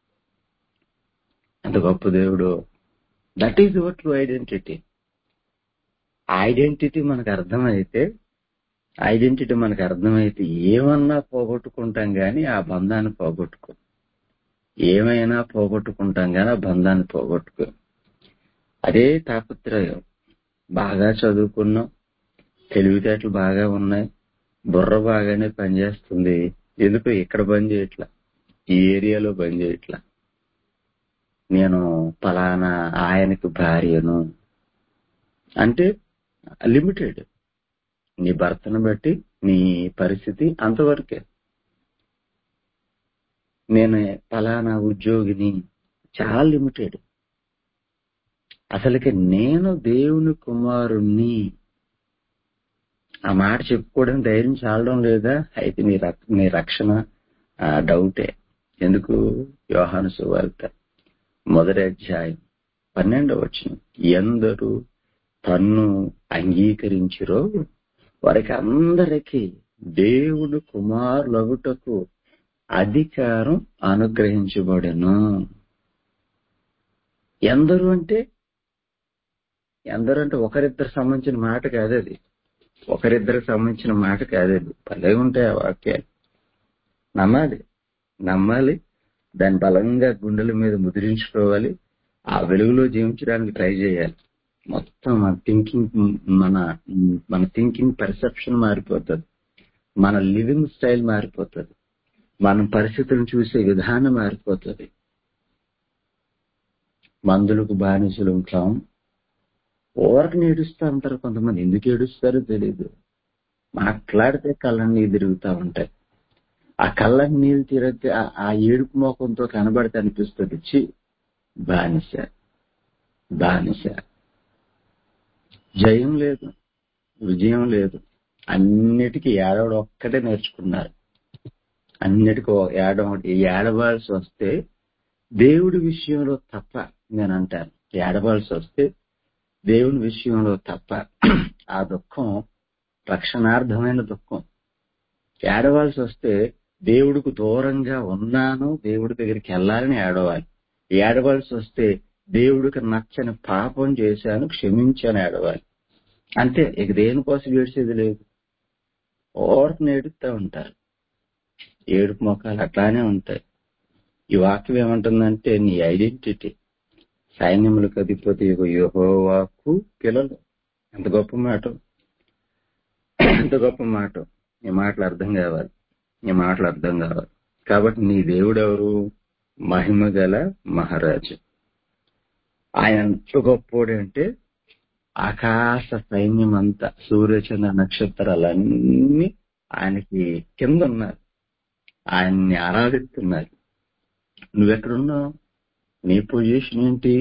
A: అంత గొప్ప దేవుడు that is your true identity identity మనకు అర్థమైతే ఐడెంటిటీ మనకు అర్థమైతే ఏమన్నా పోగొట్టుకుంటాం గాని ఆ బంధాన్ని పోగొట్టుకో ఏమైనా పోగొట్టుకుంటాం గాని ఆ బంధాన్ని పోగొట్టుకో అదే తాపత్రయం బాగా చదువుకున్నాం తెలివితేటలు బాగా ఉన్నాయి బుర్ర బాగానే పనిచేస్తుంది ఎందుకు ఇక్కడ పని చేయట్లా ఈ ఏరియాలో పని చేయట్లా నేను పలానా ఆయనకు భార్యను అంటే లిమిటెడ్ నీ భర్తను బట్టి నీ పరిస్థితి అంతవరకే నేను పలానా ఉద్యోగిని చాలా లిమిటెడ్ అసలుకి నేను దేవుని కుమారుణ్ణి ఆ మాట చెప్పుకోవడం ధైర్యం చాలడం లేదా అయితే నీ రక్- నీ రక్షణ ఆ, డౌటే ఎందుకు యోహాను సువార్త మొదటి అధ్యాయం పన్నెండవ వచ్చిన ఎందరూ తన్ను అంగీకరించిరో వారికి అందరికీ దేవుడు కుమారులగుటకు అధికారం అనుగ్రహించబడెను ఎందరు అంటే ఎందరు అంటే ఒకరిద్దరు సంబంధించిన మాట కాదు అది ఒకరిద్దరికి సంబంధించిన మాట కాదు అది భలే ఉంటాయి ఆ వాక్యాలు నమ్మాలి నమ్మాలి దాన్ని బలంగా గుండెల మీద ముద్రించుకోవాలి ఆ వెలుగులో జీవించడానికి ట్రై చేయాలి మొత్తం మన థింకింగ్ మన మన థింకింగ్ పర్సెప్షన్ మారిపోతుంది మన లివింగ్ స్టైల్ మారిపోతుంది మన పరిస్థితులను చూసే విధానం మారిపోతుంది మందులకు బానిసలు ఉంటాం ఓరకని ఏడుస్తూ ఉంటారు కొంతమంది ఎందుకు ఏడుస్తారో తెలియదు మాట్లాడితే కళ్ళన్నీ తిరుగుతూ ఉంటాయి ఆ కళ్ళకి నీళ్ళు తిరిగితే ఆ- ఆ ఏడుపు మోకంతో కనబడితే అనిపిస్తుంది చి బానిస బానిస జయం లేదు విజయం లేదు అన్నిటికీ ఏడవడం ఒక్కటే నేర్చుకున్నారు అన్నిటికీ ఓ- ఏడవ ఏడవాల్సి వస్తే దేవుడి విషయంలో తప్ప నేను అంటాను ఏడవాల్సి వస్తే దేవుని విషయంలో తప్ప ఆ దుఃఖం రక్షణార్థమైన దుఃఖం ఏడవాల్సి వస్తే దేవుడికి దూరంగా ఉన్నాను దేవుడి దగ్గరికి వెళ్ళాలని ఏడవాలి ఏడవాల్సి వస్తే దేవుడికి నచ్చని పాపం చేశాను క్షమించాను ఏడవాలి అంతే ఇక దేనికోసం ఏడ్చేది లేదు ఓరకు నేడుస్తూ ఉంటారు ఏడుపు మొక్కలు అట్లానే ఉంటాయి ఈ వాక్యం ఏమంటుందంటే నీ ఐడెంటిటీ సైన్యములకు అధిపతి యహోవాకు పిల్లలు ఎంత గొప్ప మాట ఎంత గొప్ప మాట ఈ మాటలు అర్థం కావాలి ఈ మాటలు అర్థం కావాలి కాబట్టి నీ దేవుడు ఎవరు మహిమ గల మహారాజు ఆయన ఎంత గొప్పోడు అంటే ఆకాశ సైన్యం అంతా సూర్యచంద్ర నక్షత్రాలన్నీ ఆయనకి కింద ఉన్నారు ఆయన్ని ఆరాధిస్తున్నారు నువ్వెక్కడున్నావు నీ పొజిషన్ ఏంటి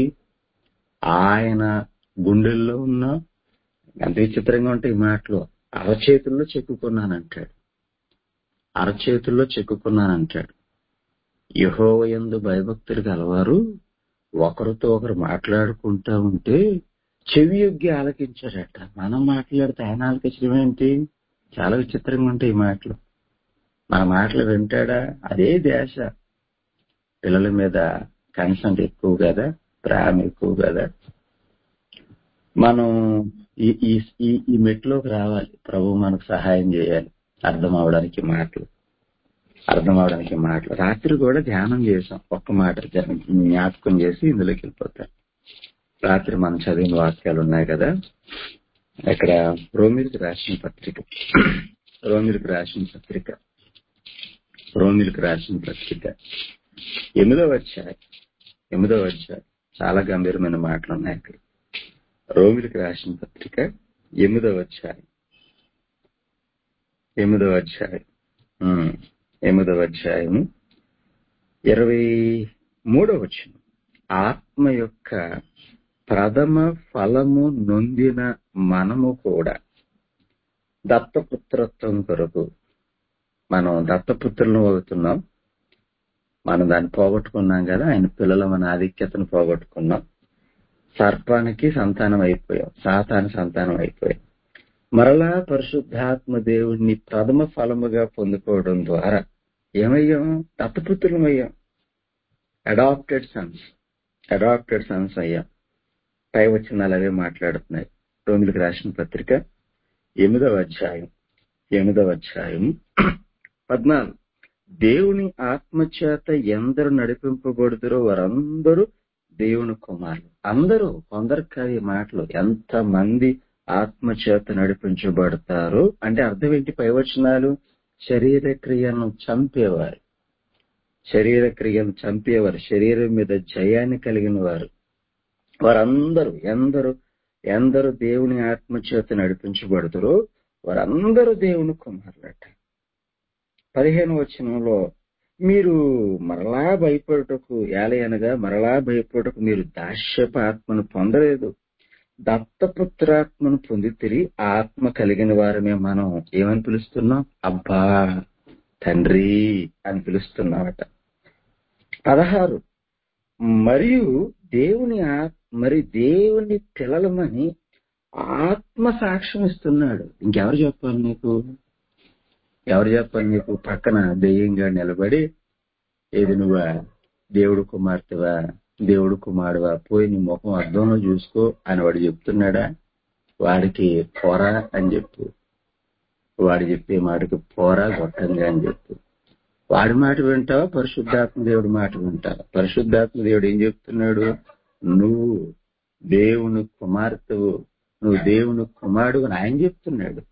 A: ఆయన గుండెల్లో ఉన్నా ఎంత విచిత్రంగా ఉంటాయి ఈ మాటలు అరచేతుల్లో చెక్కుకున్నానంటాడు అరచేతుల్లో చెక్కుకున్నానంటాడు యహోవ యందు భయభక్తులు గలవారు ఒకరితో ఒకరు మాట్లాడుకుంటా ఉంటే చెవి యొగ్గి ఆలకించారట మనం మాట్లాడితే ఆయన ఆలకించడం ఏంటి చాలా విచిత్రంగా ఉంటాయి ఈ మాటలు మన మాటలు వింటాడా అదే దేశ పిల్లల మీద కన్సెంట్ ఎక్కువ కదా ప్రేమ ఎక్కువ కదా మనం ఈ ఈ ఈ ఈ మెట్లోకి రావాలి ప్రభు మనకు సహాయం చేయాలి అర్థం అవడానికి మాటలు అర్థం అవడానికి మాటలు రాత్రి కూడా ధ్యానం చేసాం ఒక్క మాట జ- జ్ఞాపకం చేసి ఇందులోకి వెళ్ళిపోతాం రాత్రి మనం చదివిన వాక్యాలు ఉన్నాయి కదా ఇక్కడ రోమిల్కి రాసిన పత్రిక రోమిల్కి రాసిన పత్రిక రోమిల్కి రాసిన పత్రిక ఎనిమిదవ అధ్యాయం ఎనిమిదవ అధ్యాయం చాలా గంభీరమైన మాటలు ఉన్నాయి అక్కడ రోమిలికి రాసిన పత్రిక ఎనిమిదవ అధ్యాయం ఎనిమిదవ అధ్యాయం ఉమ్, ఎనిమిదవ అధ్యాయం ఇరవై మూడవ వచ్చిన ఆత్మ యొక్క ప్రథమ ఫలము నొందిన మనము కూడా దత్తపుత్రత్వం కొరకు మనం దత్తపుత్రులను అవుతున్నాం మనం దాన్ని పోగొట్టుకున్నాం కదా ఆయన పిల్లల మన ఆధిక్యతను పోగొట్టుకున్నాం సర్పానికి సంతానం అయిపోయాం సాతాను సంతానం అయిపోయాం మరలా పరిశుద్ధాత్మ దేవుణ్ణి ప్రథమ ఫలముగా పొందుకోవడం ద్వారా ఏమయ్యాం దత్తపుత్రులం అయ్యాం అడాప్టెడ్ సన్స్ అడాప్టెడ్ సన్స్ అయ్యాం పై వచ్చిన అవే మాట్లాడుతున్నాయి రోమిలకు రాసిన పత్రిక ఎనిమిదవ అధ్యాయం ఎనిమిదవ అధ్యాయం పద్నాలుగు దేవుని ఆత్మచేత ఎందరు నడిపింపబడుతురో వారందరూ దేవుని కుమారులు అందరూ కొందరు కాదు ఈ మాటలు ఎంత మంది ఆత్మచేత నడిపించబడతారు అంటే అర్థం ఏంటి పైవచనాలు శరీర క్రియలను చంపేవారు శరీర క్రియను చంపేవారు శరీరం మీద జయాన్ని కలిగిన వారు వారందరూ ఎందరు ఎందరు దేవుని ఆత్మచేత నడిపించబడుతారో వారందరూ దేవుని కుమారులట పదిహేను వచనంలో మీరు మరలా భయపడుటకు ఏలయనగా మరలా భయపడుటకు మీరు దాస్యపు ఆత్మను పొందలేదు దత్తపుత్రాత్మను పొందితిరి ఆత్మ కలిగిన వారమే మనం ఏమని పిలుస్తున్నాం అబ్బా తండ్రి అని పిలుస్తున్నామట పదహారు మరియు దేవుని ఆత్- మరి దేవుని పిల్లలమని ఆత్మ సాక్ష్యం ఇస్తున్నాడు ఇంకెవరు చెప్పాలి నీకు ఎవరు చెప్పాలి నీకు పక్కన దెయ్యంగా నిలబడి ఏది నువ్వా దేవుడు కుమార్తెవా దేవుడు కుమారుడు పోయి నీ ముఖం అద్దంలో చూసుకో అని వాడు చెప్తున్నాడా వాడికి పోరా అని చెప్పు వాడు చెప్పే మాటకి పోరా గొట్టంగా అని చెప్పు వాడి మాట వింటావా పరిశుద్ధాత్మ దేవుడి మాట వింటావా పరిశుద్ధాత్మ దేవుడు ఏం చెప్తున్నాడు నువ్వు దేవుని కుమార్తెవు నువ్వు దేవుని కుమారుడు అని ఆయన చెప్తున్నాడు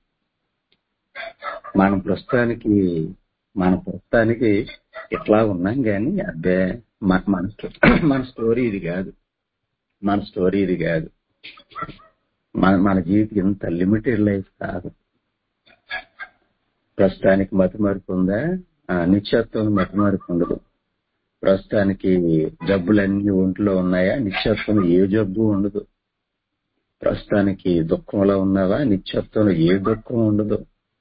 A: మనం ప్రస్తుతానికి మన ప్రస్తుతానికి ఇట్లా ఉన్నాం కానీ అబ్బే మన మన మన స్టోరీ ఇది కాదు మన స్టోరీ ఇది కాదు మన మన జీవితం ఇంత లిమిటెడ్ లైఫ్ కాదు ప్రస్తుతానికి మతిమరుపు ఉందా ఆ, నిత్యత్వం మతిమరుపు ఉండదు ప్రస్తుతానికి జబ్బులన్నీ ఒంట్లో ఉన్నాయా నిత్యత్వంలో ఏ జబ్బు ఉండదు ప్రస్తుతానికి దుఃఖంలో ఉన్నావా నిత్యత్వంలో ఏ దుఃఖం ఉండదు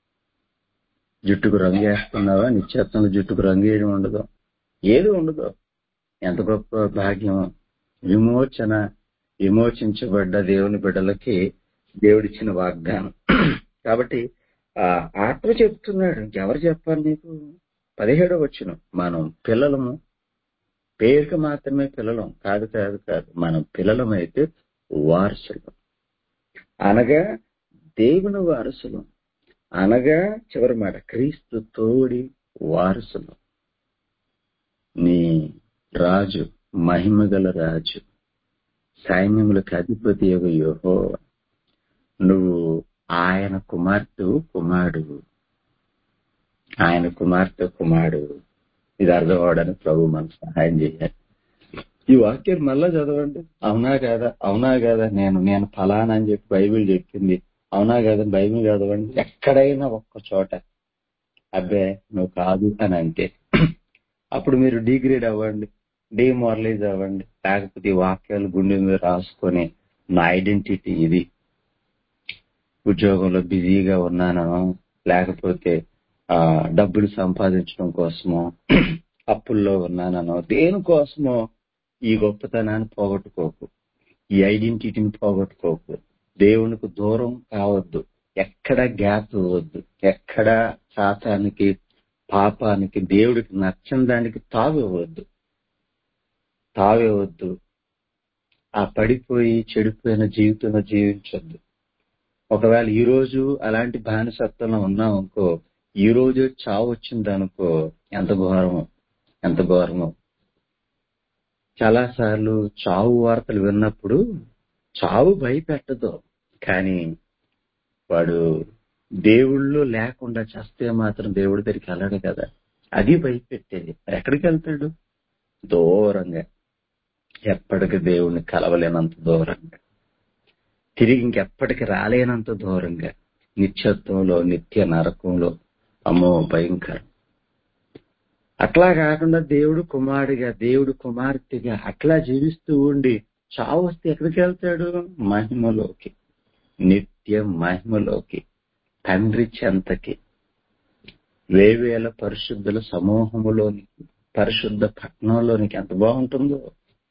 A: జుట్టుకు రంగు వేస్తున్నావా నిత్యత్వంలో జుట్టుకు రంగు వేయడం ఉండదు ఏది ఉండదు ఎంత గొప్ప భాగ్యం విమోచన విమోచించబడ్డ దేవుని బిడ్డలకి దేవుడిచ్చిన వాగ్దానం కాబట్టి ఆ ఆత్మ చెప్తున్నాడు ఇంకెవరు చెప్పాలి నీకు పదిహేడో వచ్చిన మనం పిల్లలము పేరుకి మాత్రమే పిల్లలం కాదు కాదు కాదు మనం పిల్లలమైతే వారసులం అనగా దేవుని వారసులం అనగా చివరి మాట క్రీస్తు తోడి వారసులం నీ రాజు మహిమగల రాజు సైన్యములకు అధిపతి యొక్క యోహో నువ్వు ఆయన కుమార్తె కుమారుడు ఆయన కుమార్తె కుమారుడు ఇది అర్థం అవడానికి ప్రభు మనకు సహాయం చేయాలి ఈ వాక్యం మళ్ళా చదవండి అవునా కాదా అవునా కాదా నేను నేను ఫలానా అని చెప్పి బైబిల్ చెప్పింది అవునా కాదా బైబిల్ చదవండి ఎక్కడైనా ఒక్క చోట అబ్బే నువ్వు కాదు అని అంటే అప్పుడు మీరు డిగ్రేడ్ అవ్వండి డిమారలైజ్ అవ్వండి లేకపోతే ఈ వాక్యాలు గుండె మీద రాసుకొని నా ఐడెంటిటీ ఇది ఉద్యోగంలో బిజీగా ఉన్నాను లేకపోతే ఆ డబ్బులు సంపాదించడం కోసమో అప్పుల్లో ఉన్నానో దేనికోసమో ఈ గొప్పతనాన్ని పోగొట్టుకోకు ఈ ఐడెంటిటీని పోగొట్టుకోకు దేవునికి దూరం కావద్దు ఎక్కడ గ్యాప్ ఇవ్వద్దు ఎక్కడ శాతానికి పాపానికి దేవుడికి నచ్చని దానికి తావు ఇవ్వద్దు తావివ్వద్దు ఆ పడిపోయి చెడిపోయిన జీవితంలో జీవించొద్దు ఒకవేళ ఈ రోజు అలాంటి బానిసత్వంలో ఉన్నాం అనుకో ఈ రోజు చావు వచ్చింది అనుకో ఎంత ఘోరమో ఎంత ఘోరమో చాలా సార్లు చావు వార్తలు విన్నప్పుడు చావు భయపెట్టదు కానీ వాడు దేవుళ్ళు లేకుండా చస్తే మాత్రం దేవుడి దగ్గరికి వెళ్ళడు కదా అది భయపెట్టేది మరి ఎక్కడికి వెళ్తాడు దూరంగా ఎప్పటికి దేవుణ్ణి కలవలేనంత దూరంగా తిరిగి ఇంకెప్పటికి రాలేనంత దూరంగా నిత్యత్వంలో నిత్య నరకంలో అమ్మో భయంకరం అట్లా కాకుండా దేవుడు కుమారుడిగా దేవుడు కుమార్తెగా అట్లా జీవిస్తూ ఉండి చావు వస్తే ఎక్కడికి వెళ్తాడు మహిమలోకి నిత్య మహిమలోకి తండ్రి చెంతకి వేవేల పరిశుద్ధుల సమూహములోనికి పరిశుద్ధ పట్టణంలోనికి ఎంత బాగుంటుందో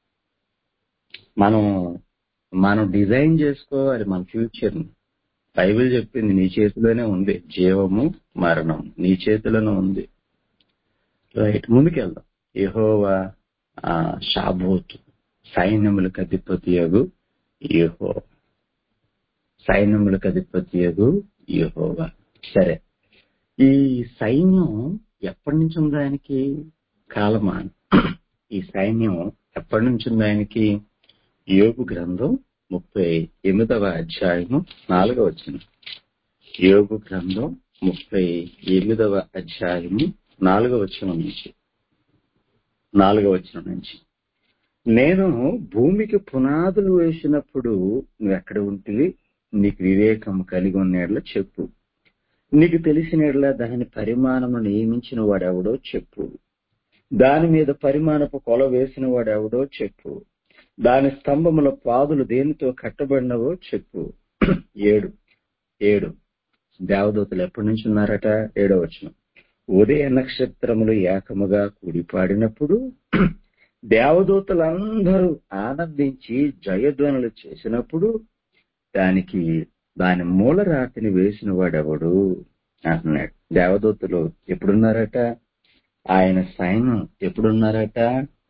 A: మనం మనం డిజైన్ చేసుకోవాలి మన ఫ్యూచర్ బైబిల్ చెప్పింది నీ చేతిలోనే ఉంది జీవము మరణం నీ చేతిలోనే ఉంది రైట్ ముందుకెళ్దాం యహోవా షాబోతు సైన్యములకు అధిపతి యగు యహో సైన్యములకు అధిపతి యగు యహోవా సరే ఈ సైన్యం ఎప్పటి నుంచి ఉంది ఆయనకి కాలమాన్ ఈ సైన్యం ఎప్పటి నుంచి ఉంది ఆయనకి యోగు గ్రంథం ముప్పై ఎనిమిదవ అధ్యాయము నాలుగవ వచ్చిన యోగు గ్రంథం ముప్పై ఎనిమిదవ అధ్యాయము నాలుగవ వచ్చిన నుంచి నాలుగవ వచ్చిన నుంచి నేను భూమికి పునాదులు వేసినప్పుడు నువ్వు ఎక్కడ ఉంటివి నీకు వివేకం కలిగి ఉన్నట్ల చెప్పు నీకు తెలిసినట్లా దాని పరిమాణము నియమించిన వాడెవడో చెప్పు దాని మీద పరిమాణపు కొల వేసిన వాడెవడో చెప్పు దాని స్తంభముల పాదులు దేనితో కట్టబడినవో చెప్పు ఏడు ఏడు దేవదూతలు ఎప్పటి నుంచి ఉన్నారట ఏడో వచ్చిన ఉదయ నక్షత్రములు ఏకముగా కూడిపాడినప్పుడు దేవదూతలందరూ ఆనందించి జయధ్వనులు చేసినప్పుడు దానికి దాని మూలరాతిని వేసిన వాడెవడు అంటున్నాడు దేవదూతలు ఎప్పుడున్నారట ఆయన సైన్యం ఎప్పుడున్నారట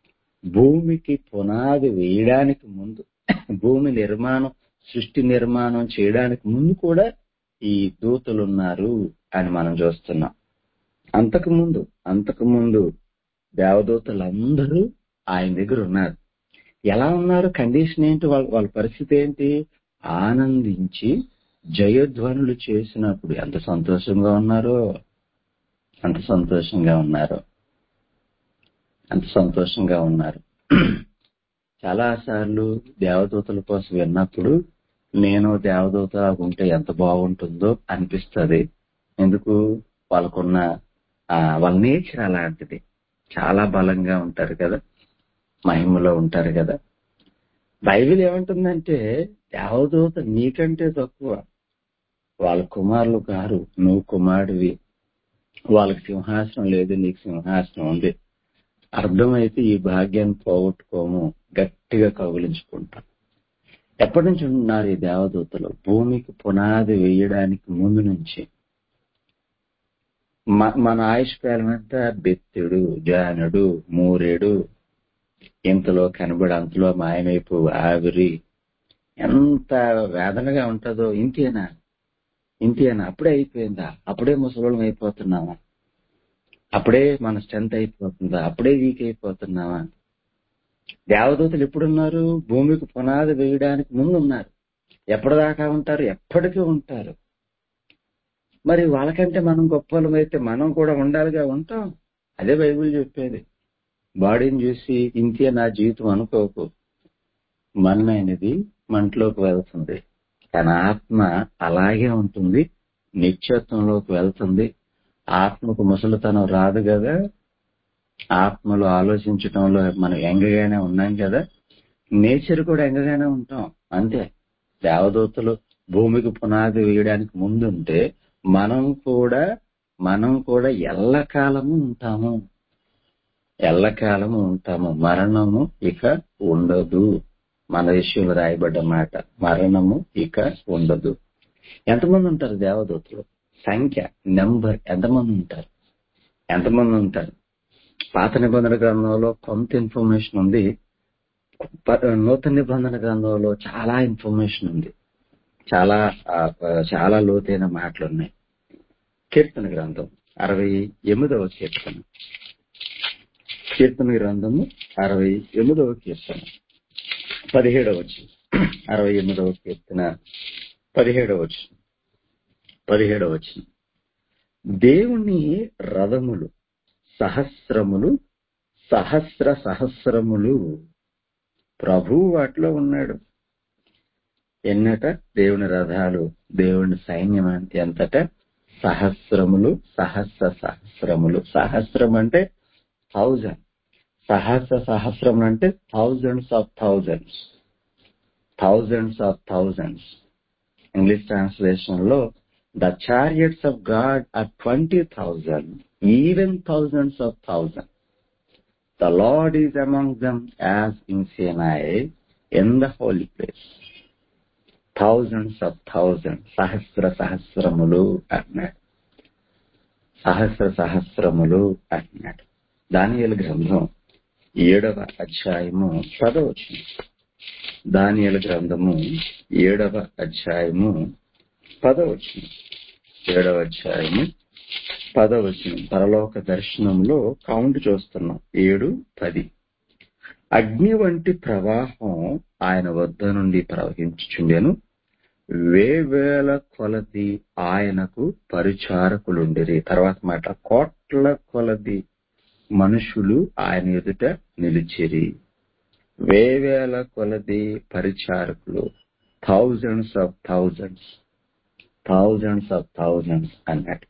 A: భూమికి పునాది వేయడానికి ముందు భూమి నిర్మాణం సృష్టి నిర్మాణం చేయడానికి ముందు కూడా ఈ దూతలు ఉన్నారు అని మనం చూస్తున్నాం అంతకు ముందు అంతకు ముందు దేవదూతలందరూ ఆయన దగ్గర ఉన్నారు ఎలా ఉన్నారు కండిషన్ ఏంటి వాళ్ళ వాళ్ళ పరిస్థితి ఏంటి ఆనందించి జయధ్వనులు చేసినప్పుడు ఎంత సంతోషంగా ఉన్నారో అంత సంతోషంగా ఉన్నారు అంత సంతోషంగా ఉన్నారు చాలా సార్లు దేవదూతల కోసం విన్నప్పుడు నేను దేవదూత ఉంటే ఎంత బాగుంటుందో అనిపిస్తుంది ఎందుకు వాళ్ళకున్న ఆ, వాళ్ళ నేచర్ అలాంటిది చాలా బలంగా ఉంటారు కదా మహిమలో ఉంటారు కదా బైబిల్ ఏమంటుందంటే దేవదూత నీకంటే తక్కువ వాళ్ళ కుమారులు గారు నువ్వు కుమారుడివి వాళ్ళకి సింహాసనం లేదు నీకు సింహాసనం ఉంది అర్థమైతే ఈ భాగ్యాన్ని పోగొట్టుకోము గట్టిగా కౌగిలించుకుంటాం ఎప్పటి నుంచి ఉన్నారు ఈ దేవదూతలు భూమికి పునాది వేయడానికి ముందు నుంచి మ- మన ఆయుష్ కాలం అంతా బెత్తుడు జానుడు మూరేడు ఇంతలో కనబడి అంతలో మాయమైపు ఆవిరి ఎంత వేదనగా ఉంటుందో ఇంతేనా ఇంతేనా అప్పుడే అయిపోయిందా అప్పుడే ముసలోళం అయిపోతున్నామా అప్పుడే మన స్ట్రెంత్ అయిపోతుందా అప్పుడే వీక్ అయిపోతున్నామా దేవదూతలు ఎప్పుడున్నారు భూమికి పునాది వేయడానికి ముందు ఉన్నారు ఎప్పటిదాకా ఉంటారు ఎప్పటికీ ఉంటారు మరి వాళ్ళకంటే మనం గొప్పలం అయితే మనం కూడా ఉండాలిగా ఉంటాం అదే బైబిల్ చెప్పేది బాడీని చూసి ఇంతే నా జీవితం అనుకోకు మన్నైనది మంటలోకి వెళ్తుంది కానీ ఆత్మ అలాగే ఉంటుంది నిత్యత్వంలోకి వెళ్తుంది ఆత్మకు ముసలితనం రాదు కదా ఆత్మలో ఆలోచించటంలో మనం ఎంగగానే ఉన్నాం కదా నేచర్ కూడా ఎంగగానే ఉంటాం అంతే దేవదూతలు భూమికి పునాది వేయడానికి ముందుంటే మనం కూడా మనం కూడా ఎల్లకాలము ఉంటాము ఎల్లకాలము ఉంటాము మరణము ఇక ఉండదు మన విషయంలో రాయబడ్డ మాట మరణము ఇక ఉండదు ఎంతమంది ఉంటారు దేవదూతలు సంఖ్య నెంబర్ ఎంతమంది ఉంటారు ఎంతమంది ఉంటారు పాత నిబంధన గ్రంథంలో కొంత ఇన్ఫర్మేషన్ ఉంది ప- నూతన నిబంధన గ్రంథంలో చాలా ఇన్ఫర్మేషన్ ఉంది చాలా ఆ, చాలా లోతైన మాటలు ఉన్నాయి కీర్తన గ్రంథం అరవై ఎనిమిదవ కీర్తన కీర్తన గ్రంథము అరవై ఎనిమిదవ కీర్తన పదిహేడవ వచ్చి అరవై ఎనిమిదవ కీర్తన పదిహేడవ వచ్చి పదిహేడవ వచ్చి దేవుని రథములు సహస్రములు సహస్ర సహస్రములు ప్రభు వాటిలో ఉన్నాడు ఎన్నట దేవుని రథాలు దేవుని సైన్యం ఎంతట సహస్రములు సహస్ర సహస్రములు సహస్రం అంటే థౌజండ్ సహస్ర సహస్రములు అంటే thousands of thousands thousands of thousands English translation లో the chariots of God are twenty thousand even thousands of thousand the Lord is among them as in Sinai in the holy place thousands of thousand సహస్ర సహస్రములు అన్నాడు సహస్ర సహస్రములు అన్నాడు దానియలు గ్రంథం ఏడవ అధ్యాయము పదవచనం దానియలు గ్రంథము ఏడవ అధ్యాయము పదవచనం ఏడవ అధ్యాయము పదవచనం పరలోక దర్శనంలో కౌంట్ చూస్తున్నాం ఏడు పది అగ్ని వంటి ప్రవాహం ఆయన వద్ద నుండి ప్రవహించుచుండెను వేవేల కొలది ఆయనకు పరిచారకులుండిరి తర్వాత మాట కోట్ల కొలది మనుషులు ఆయన ఎదుట నిలిచిరి వేవేల కొలది పరిచారకులు thousands of thousands thousands of thousands అన్నాడు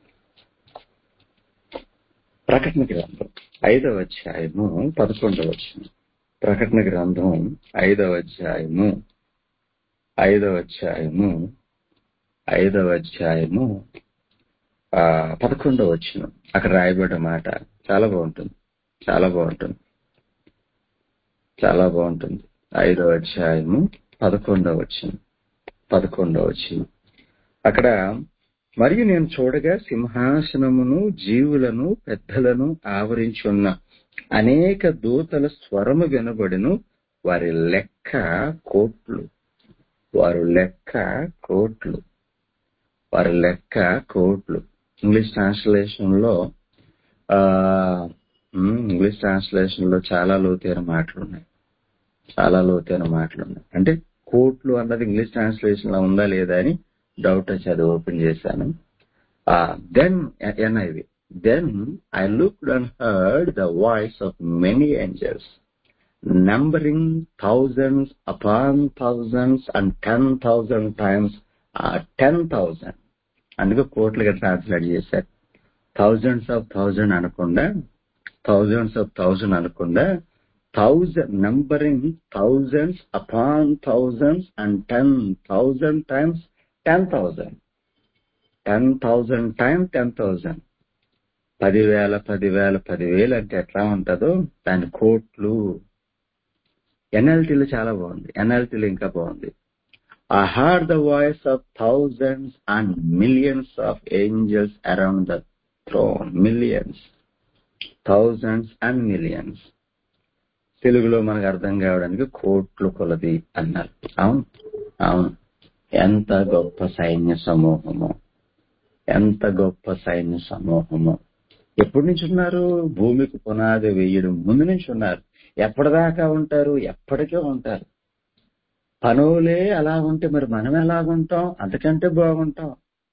A: ప్రకటన గ్రంథం ఐదవ అధ్యాయము పదకొండవ వచ్చిన ప్రకటన గ్రంథం ఐదవ అధ్యాయము ఐదవ అధ్యాయము ఐదవ అధ్యాయము ఆ పదకొండవ వచ్చిన అక్కడ రాయబడ్డ మాట చాలా బాగుంటుంది చాలా బాగుంటుంది చాలా బాగుంటుంది ఐదవ అధ్యాయము పదకొండవ వచ్చిన పదకొండవ వచ్చిన అక్కడ మరియు నేను చూడగా సింహాసనమును జీవులను పెద్దలను ఆవరించి ఉన్న అనేక దూతల స్వరము వినబడిను వారి లెక్క కోట్లు వారు లెక్క కోట్లు వారి లెక్క కోట్లు ఇంగ్లీష్ ట్రాన్స్లేషన్ లో ఆ ఉమ్, ఇంగ్లీష్ ట్రాన్స్లేషన్ లో చాలా లోతైన మాటలు ఉన్నాయి చాలా లోతైన మాటలు ఉన్నాయి అంటే కోట్లు అన్నది ఇంగ్లీష్ ట్రాన్స్లేషన్ లో ఉందా లేదా అని డౌట్ వచ్చి అది ఓపెన్ చేశాను then NIV then I looked and heard the voice of many angels numbering thousands upon thousands and ten thousand times uh, ten thousand అందుకే కోట్లుగా ట్రాన్స్లేట్ చేశారు థౌజండ్స్ ఆఫ్ థౌజండ్ అనకుండా థౌజండ్స్ ఆఫ్ థౌజండ్ అనకుండా thousand numbering thousands upon thousands and ten thousand times ten thousand ten thousand time ten thousand పదివేల పదివేల పదివేలు అంటే ఎట్లా ఉంటుందో దాని కోట్లు ఎన్ఎల్టీలో చాలా బాగుంది ఎన్ఎల్టీలో ఇంకా బాగుంది I heard the voice of thousands and millions of angels around the throne. Millions. Thousands and millions. తెలుగులో మనకు అర్థం కావడానికి కోట్లు కొలది అన్నారు అవును అవును ఎంత గొప్ప సైన్య సమూహము ఎంత గొప్ప సైన్య సమూహము ఎప్పటి నుంచి ఉన్నారు భూమికి పునాది వేయడం ముందు నుంచి ఉన్నారు ఎప్పటిదాకా ఉంటారు ఎప్పటికే ఉంటారు పనులే అలా ఉంటే మరి మనం ఎలాగుంటాం అంతకంటే బాగుంటాం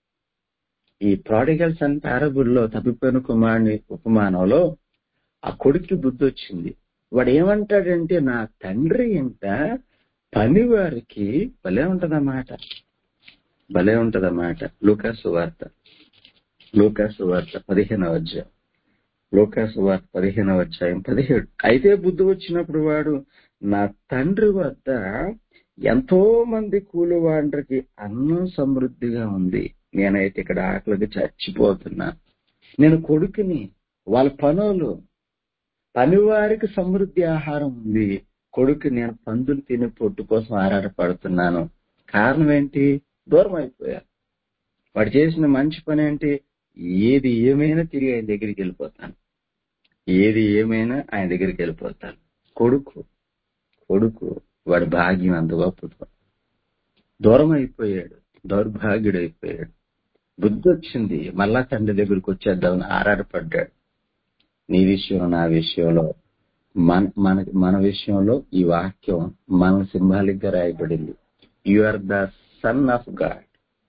A: ఈ ప్రాడిగల్స్ అండ్ పారబుల్లో తప్పిపోయిన కుమారుని ఉపమానంలో ఆ కొడుక్కి బుద్ధి వచ్చింది వాడు ఏమంటాడంటే నా తండ్రి ఇంట పని వారికి భలే ఉంటదన్నమాట భలే ఉంటదన్నమాట లూకాసు వార్త లూకాసు వార్త పదిహేనవ అధ్యాయం లూకాసు వార్త పదిహేనవ అధ్యాయం పదిహేడు అయితే బుద్ధి వచ్చినప్పుడు వాడు నా తండ్రి వద్ద ఎంతో మంది కూలివాండ్రకి అన్నం సమృద్ధిగా ఉంది నేనైతే ఇక్కడ ఆకలికి చచ్చిపోతున్నా నేను కొడుకుని వాళ్ళ పనులు పనివారికి సమృద్ధి ఆహారం ఉంది కొడుకు నేను పందులు తిని పొట్టు కోసం ఆరాటపడుతున్నాను కారణం ఏంటి దూరం అయిపోయా వాడు చేసిన మంచి పని ఏంటి ఏది ఏమైనా తిరిగి ఆయన దగ్గరికి వెళ్ళిపోతాను ఏది ఏమైనా ఆయన దగ్గరికి వెళ్ళిపోతాను కొడుకు కొడుకు వాడి భాగ్యం అంత గొప్పది దూరం అయిపోయాడు దౌర్భాగ్యుడైపోయాడు బుద్ధి వచ్చింది మళ్ళా తండ్రి దగ్గరికి వచ్చేద్దామని ఆరాటపడ్డాడు నీ విషయం నా విషయంలో మన మన మన విషయంలో ఈ వాక్యం మన సింబాలిక్ గా రాయబడింది you are the son of God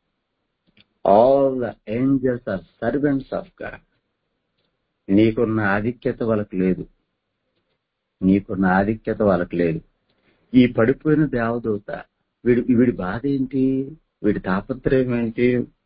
A: all the angels are servants of God నీకున్న ఆధిక్యత వాళ్ళకి లేదు నీకున్న ఆధిక్యత వాళ్ళకి లేదు ఈ పడిపోయిన దేవదూత వీడి వీడి బాధ ఏంటి వీడి తాపత్రయం ఏంటి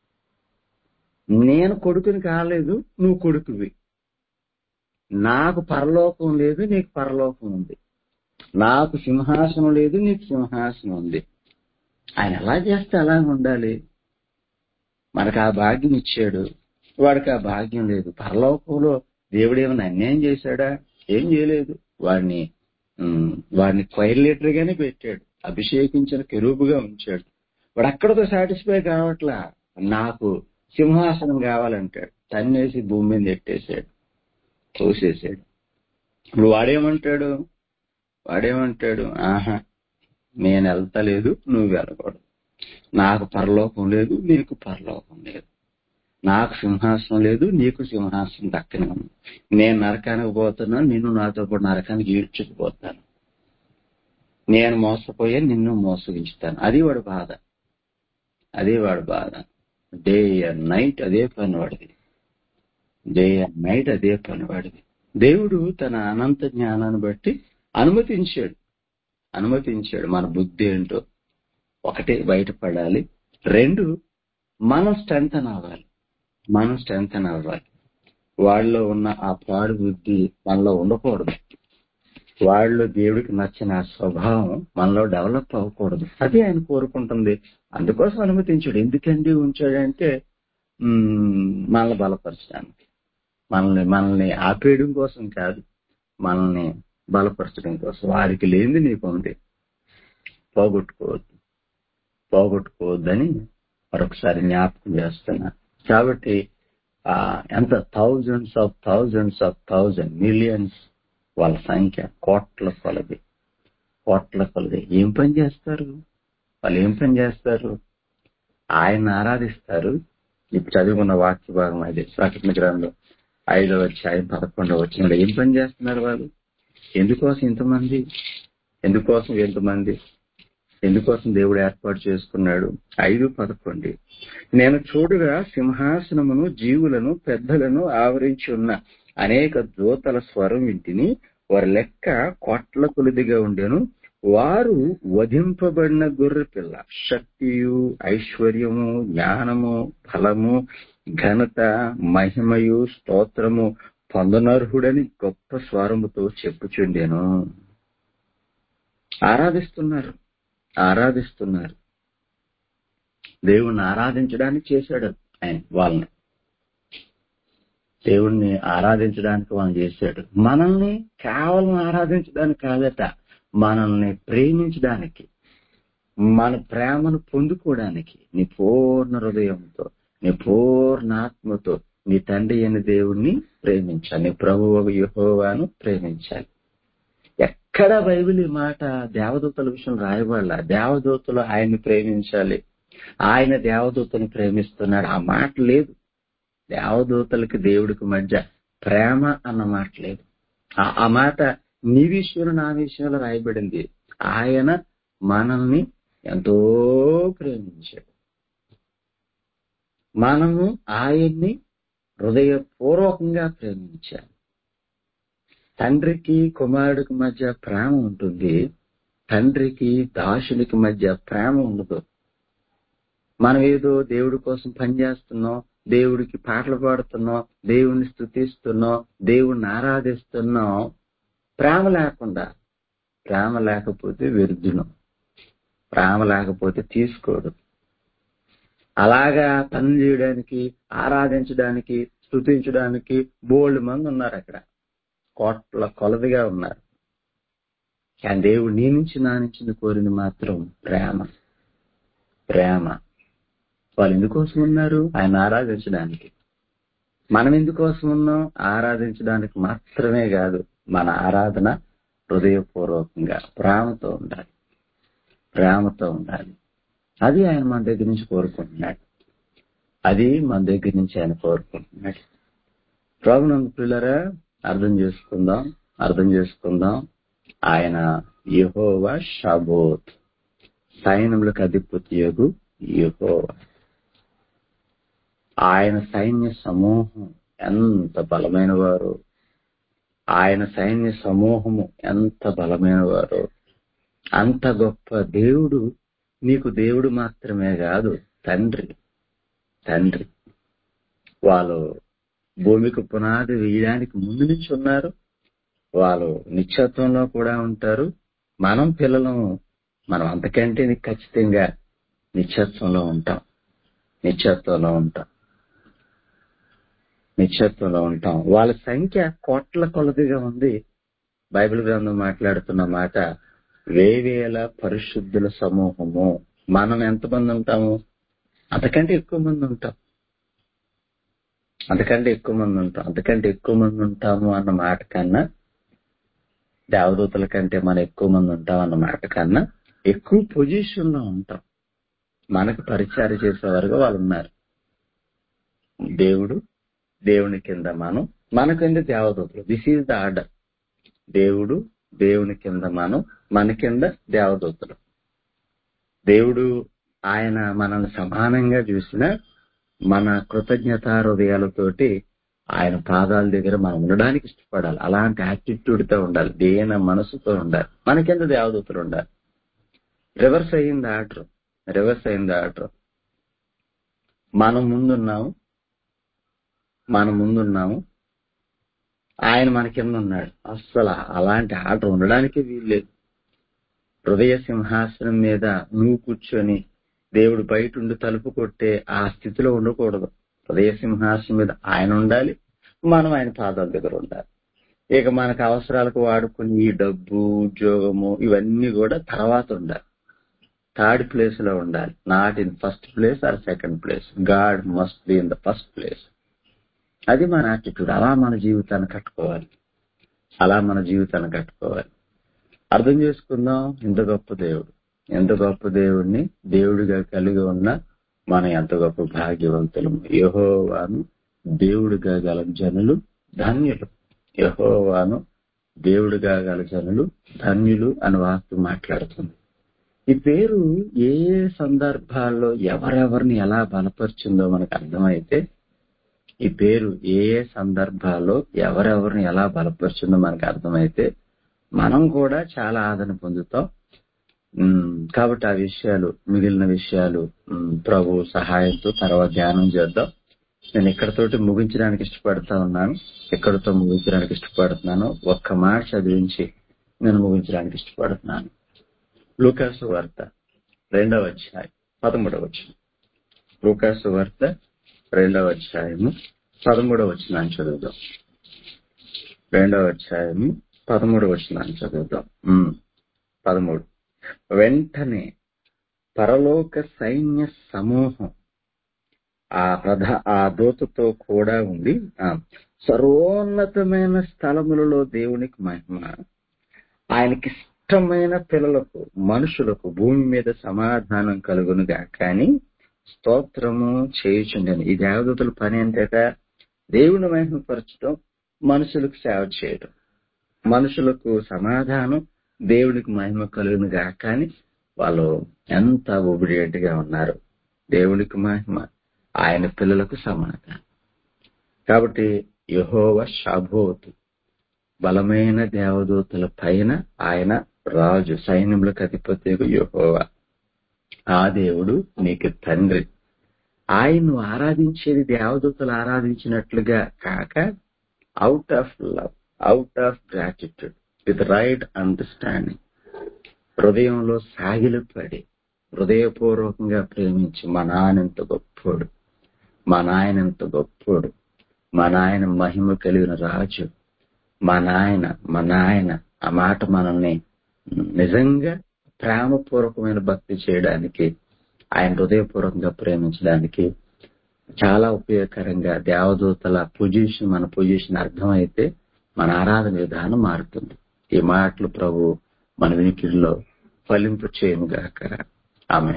A: నేను కొడుకుని కాలేదు నువ్వు కొడుకువి నాకు పరలోకం లేదు నీకు పరలోకం ఉంది నాకు సింహాసనం లేదు నీకు సింహాసనం ఉంది ఆయన ఎలా చేస్తే అలా ఉండాలి మనకు ఆ భాగ్యం ఇచ్చాడు వాడికి ఆ భాగ్యం లేదు పరలోకంలో దేవుడు ఏమైనా అన్యాయం చేశాడా ఏం చేయలేదు వాడిని ఉమ్, వాడిని క్వైర్ లీడర్ గానే పెట్టాడు అభిషేకించిన కెరూబుగా ఉంచాడు వాడు అక్కడతో సాటిస్ఫై కావట్లా నాకు సింహాసనం కావాలంటాడు తన్నేసి భూమి మీద ఎట్టేశాడు తోసేసాడు ఇప్పుడు వాడేమంటాడు వాడేమంటాడు ఆహా నేను వెళ్తలేదు నువ్వు వెళ్ళకూడదు నాకు పరలోకం లేదు నీకు పరలోకం లేదు నాకు సింహాసనం లేదు నీకు సింహాసనం దక్కనే ఉంది నేను నరకానికి పోతున్నాను నిన్ను నాతో పాటు నరకానికి ఈడ్చుకుపోతాను నేను మోసపోయా నిన్ను మోసగించుతాను అది వాడి బాధ అదే వాడి బాధ డే అండ్ నైట్ అదే పని వాడిది డే అండ్ నైట్ అదే పని వాడిది దేవుడు తన అనంత జ్ఞానాన్ని బట్టి అనుమతించాడు అనుమతించాడు మన బుద్ధి ఏంటో ఒకటి బయటపడాలి రెండు మనం స్ట్రెంత్ అవ్వాలి మనం స్ట్రెంత్ అవ్వాలి వాళ్ళలో ఉన్న ఆ పాడు బుద్ధి మనలో ఉండకూడదు వాళ్ళు దేవుడికి నచ్చిన ఆ స్వభావం మనలో డెవలప్ అవ్వకూడదు అది ఆయన కోరుకుంటుంది అందుకోసం అనుమతించాడు ఎందుకండి ఉంచాడంటే ఉమ్, మనల్ని బలపరచడానికి మనల్ని మనల్ని ఆపేయడం కోసం కాదు మనల్ని బలపరచడం కోసం వారికి లేనిది నీకు ఉంది పోగొట్టుకోవద్దు పోగొట్టుకోవద్దని మరొకసారి జ్ఞాపకం చేస్తున్నా కాబట్టి ఆ ఎంత thousands of thousands of thousand millions వాళ్ళ సంఖ్య కోట్ల కొలది కోట్ల కొలది ఏం పని చేస్తారు వాళ్ళు ఏం పని చేస్తారు ఆయన ఆరాధిస్తారు ఇప్పుడు చదువుకున్న వాక్య భాగం అది ప్రకటన గ్రంథం ఐదో అధ్యాయం పదకొండవ వచ్చిన ఏం పని చేస్తున్నారు వాళ్ళు ఎందుకోసం ఇంతమంది ఎందుకోసం ఎంతమంది ఎందుకోసం దేవుడు ఏర్పాటు చేసుకున్నాడు ఐదు పదకొండు నేను చూడగా సింహాసనమును జీవులను పెద్దలను ఆవరించి ఉన్న అనేక దూతల స్వరం వింటిని వారి లెక్క కోట్ల కొలిదిగా ఉండెను వారు వధింపబడిన గొర్రె పిల్ల శక్తియు ఐశ్వర్యము జ్ఞానము ఫలము ఘనత మహిమయు స్తోత్రము పొందనర్హుడని గొప్ప స్వరముతో చెప్పుచుండెను ఆరాధిస్తున్నారు ఆరాధిస్తున్నారు దేవుణ్ణి ఆరాధించడానికి చేశాడు ఆయన వాళ్ళని దేవుణ్ణి ఆరాధించడానికి వాళ్ళని చేశాడు మనల్ని కేవలం ఆరాధించడానికి కాదట మనల్ని ప్రేమించడానికి మన ప్రేమను పొందుకోవడానికి నీ పూర్ణ హృదయంతో నీ పూర్ణ ఆత్మతో నీ తండ్రి అయిన దేవుణ్ణి ప్రేమించాలి నీ ప్రభు యహోవాను ప్రేమించాలి ఎక్కడ బైబిల్ ఈ మాట దేవదూతల విషయం రాయబడాల దేవదూతలు ఆయన్ని ప్రేమించాలి ఆయన దేవదూతను ప్రేమిస్తున్నాడు ఆ మాట లేదు దేవదూతలకి దేవుడికి మధ్య ప్రేమ అన్న మాట లేదు ఆ- ఆ మాట నీ విషయంలో నా విషయంలో రాయబడింది ఆయన మనల్ని ఎంతో ప్రేమించాడు మనము ఆయన్ని హృదయపూర్వకంగా ప్రేమించాలి తండ్రికి కుమారుడికి మధ్య ప్రేమ ఉంటుంది తండ్రికి దాసునికి మధ్య ప్రేమ ఉండదు మనం ఏదో దేవుడి కోసం పనిచేస్తున్నాం దేవుడికి పాటలు పాడుతున్నాం దేవుణ్ణి స్థుతిస్తున్నాం దేవుణ్ణి ఆరాధిస్తున్నాం ప్రేమ లేకుండా ప్రేమ లేకపోతే విరుద్ధును ప్రేమ లేకపోతే తీసుకోడు అలాగా పని చేయడానికి ఆరాధించడానికి స్థుతించడానికి బోల్డ్ మంది ఉన్నారు అక్కడ కోట్ల కొలదిగా ఉన్నారు కానీ దేవుడు నీ నుంచి నా నుంచి కోరింది మాత్రం ప్రేమ ప్రేమ వాళ్ళు ఎందుకోసం ఉన్నారు ఆయన ఆరాధించడానికి మనం ఎందుకోసం ఉన్నాం ఆరాధించడానికి మాత్రమే కాదు మన ఆరాధన హృదయపూర్వకంగా ప్రేమతో ఉండాలి ప్రేమతో ఉండాలి అది ఆయన మన దగ్గర నుంచి కోరుకుంటున్నాడు అది మన దగ్గర నుంచి ఆయన కోరుకుంటున్నాడు ప్రభునందు పిల్లరా అర్థం చేసుకుందాం అర్థం చేసుకుందాం ఆయన యహోవా షాబోత్ సైన్యములకు అధిపతి యొగు యహోవా ఆయన సైన్య సమూహం ఎంత బలమైన వారు ఆయన సైన్య సమూహము ఎంత బలమైన వారు అంత గొప్ప దేవుడు నీకు దేవుడు మాత్రమే కాదు తండ్రి తండ్రి వాళ్ళు భూమికి పునాది వేయడానికి ముందు నుంచి ఉన్నారు వాళ్ళు నిత్యత్వంలో కూడా ఉంటారు మనం పిల్లలం మనం అంతకంటే నీకు ఖచ్చితంగా నిత్యత్వంలో ఉంటాం నిత్యత్వంలో ఉంటాం నిత్యత్వంలో ఉంటాం వాళ్ళ సంఖ్య కోట్ల కొలదిగా ఉంది బైబిల్ గ్రంథం మాట్లాడుతున్న మాట వేవేల పరిశుద్ధుల సమూహము మనం ఎంతమంది ఉంటాము అంతకంటే ఎక్కువ మంది ఉంటాం అంతకంటే ఎక్కువ మంది ఉంటాం అంతకంటే ఎక్కువ మంది ఉంటాము అన్న మాట కన్నా దేవదూతల కంటే మనం ఎక్కువ మంది ఉంటాం అన్న మాట కన్నా ఎక్కువ పొజిషన్ లో ఉంటాం మనకు పరిచయం చేసేవారుగా వాళ్ళు ఉన్నారు దేవుడు దేవుని కింద మనం మన కింద దేవదూతలు దిస్ ఈజ్ ద ఆర్డర్ దేవుడు దేవుని కింద మనం మన కింద దేవదూతలు దేవుడు ఆయన మనల్ని సమానంగా చూసిన మన కృతజ్ఞత హృదయాలతోటి ఆయన పాదాల దగ్గర మనం ఉండడానికి ఇష్టపడాలి అలాంటి యాటిట్యూడ్ తో ఉండాలి దేన మనసుతో ఉండాలి మన కింద దేవదూతలు ఉండాలి రివర్స్ అయ్యింది ఆర్డర్ రివర్స్ అయింది ఆర్డర్ మనం ముందున్నాము మనం ముందున్నాము ఆయన మన కింద ఉన్నాడు అస్సలు అలాంటి ఆర్డర్ ఉండడానికి వీల్లేదు హృదయ సింహాసనం మీద నువ్వు కూర్చొని దేవుడు బయట ఉండి తలుపు కొట్టే ఆ స్థితిలో ఉండకూడదు హృదయ సింహాసనం మీద ఆయన ఉండాలి మనం ఆయన పాదాల దగ్గర ఉండాలి ఇక మనకు అవసరాలకు వాడుకుని ఈ డబ్బు ఉద్యోగము ఇవన్నీ కూడా తర్వాత ఉండాలి థర్డ్ ప్లేస్ లో ఉండాలి not in first place or second place God must be in the first place అది మన యాటిట్యూడ్ అలా మన జీవితాన్ని కట్టుకోవాలి అలా మన జీవితాన్ని కట్టుకోవాలి అర్థం చేసుకుందాం ఇంత గొప్ప దేవుడు ఎంత గొప్ప దేవుడిని దేవుడిగా కలిగి ఉన్న మనం ఎంత గొప్ప భాగ్యవంతులము యహోవాను దేవుడిగా గల జనులు ధన్యులు యహోవాను దేవుడిగా గల జనులు ధన్యులు అని వాస్తు మాట్లాడుతుంది ఈ పేరు ఏ ఏ సందర్భాల్లో ఎవరెవరిని ఎలా బలపరిచిందో మనకు అర్థమైతే ఈ పేరు ఏ ఏ సందర్భాల్లో ఎవరెవరిని ఎలా బలపరిచిందో మనకు అర్థమైతే మనం కూడా చాలా ఆదరణ పొందుతాం ఉమ్, కాబట్టి ఆ విషయాలు మిగిలిన విషయాలు ఉమ్, ప్రభు సహాయంతో తర్వాత ధ్యానం చేద్దాం నేను ఇక్కడతోటి ముగించడానికి ఇష్టపడతా ఉన్నాను ఇక్కడతో ముగించడానికి ఇష్టపడుతున్నాను ఒక్క మాట చదివించి నేను ముగించడానికి ఇష్టపడుతున్నాను లూకాసు వార్త రెండవ అధ్యాయం పదమూడవ వచ్చిన లూకాసు వార్త రెండవ అధ్యాయము పదమూడవ వచ్చినాన్ని చదువుదాం రెండవ అధ్యాయము పదమూడవ వచ్చినాన్ని చదువుదాం ఉమ్, పదమూడు వెంటనే పరలోక సైన్య సమూహం ఆ ప్రధా ఆ దూతతో కూడా ఉండి ఆ, సర్వోన్నతమైన స్థలములలో దేవునికి మహిమ ఆయనకి ఇష్టమైన పిల్లలకు మనుషులకు భూమి మీద సమాధానం కలుగునుగా కానీ స్తోత్రము చేయుచుండని ఈ దేవదూతల పని ఏంటట దేవుని మహిమపరచడం మనుషులకు సేవ చేయడం మనుషులకు సమాధానం దేవునికి మహిమ కలుగునుగా కానీ వాళ్ళు ఎంత ఒబిడియంట్ గా ఉన్నారు దేవునికి మహిమ ఆయన పిల్లలకు సమాధానం కాబట్టి యహోవ షాభోతు బలమైన దేవదూతల పైన ఆయన రాజు సైన్యములకు అధిపతి యహోవా ఆ దేవుడు నీకు తండ్రి ఆయన్ను ఆరాధించేది దేవదూతలు ఆరాధించినట్లుగా కాక out of love out of gratitude with right understanding హృదయంలో సాగిలపడి హృదయపూర్వకంగా ప్రేమించి మా నాయనంత గొప్పోడు మా నాయనంత గొప్పోడు మా నాయన మహిమ కలిగిన రాజు మా నాయన మా నాయన ఆ మాట మనల్ని నిజంగా ప్రేమపూర్వకమైన భక్తి చేయడానికి ఆయన హృదయపూర్వకంగా ప్రేమించడానికి చాలా ఉపయోగకరంగా దేవదూతల పొజిషన్ మన పొజిషన్ అర్థమైతే మన ఆరాధన విధానం మారుతుంది ఈ మాటలు ప్రభు మన వినికిడిలో ఫలింపు చేయను గాక ఆమె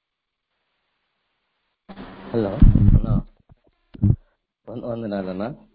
B: హలో అన్నా వంద వందనాలన్నా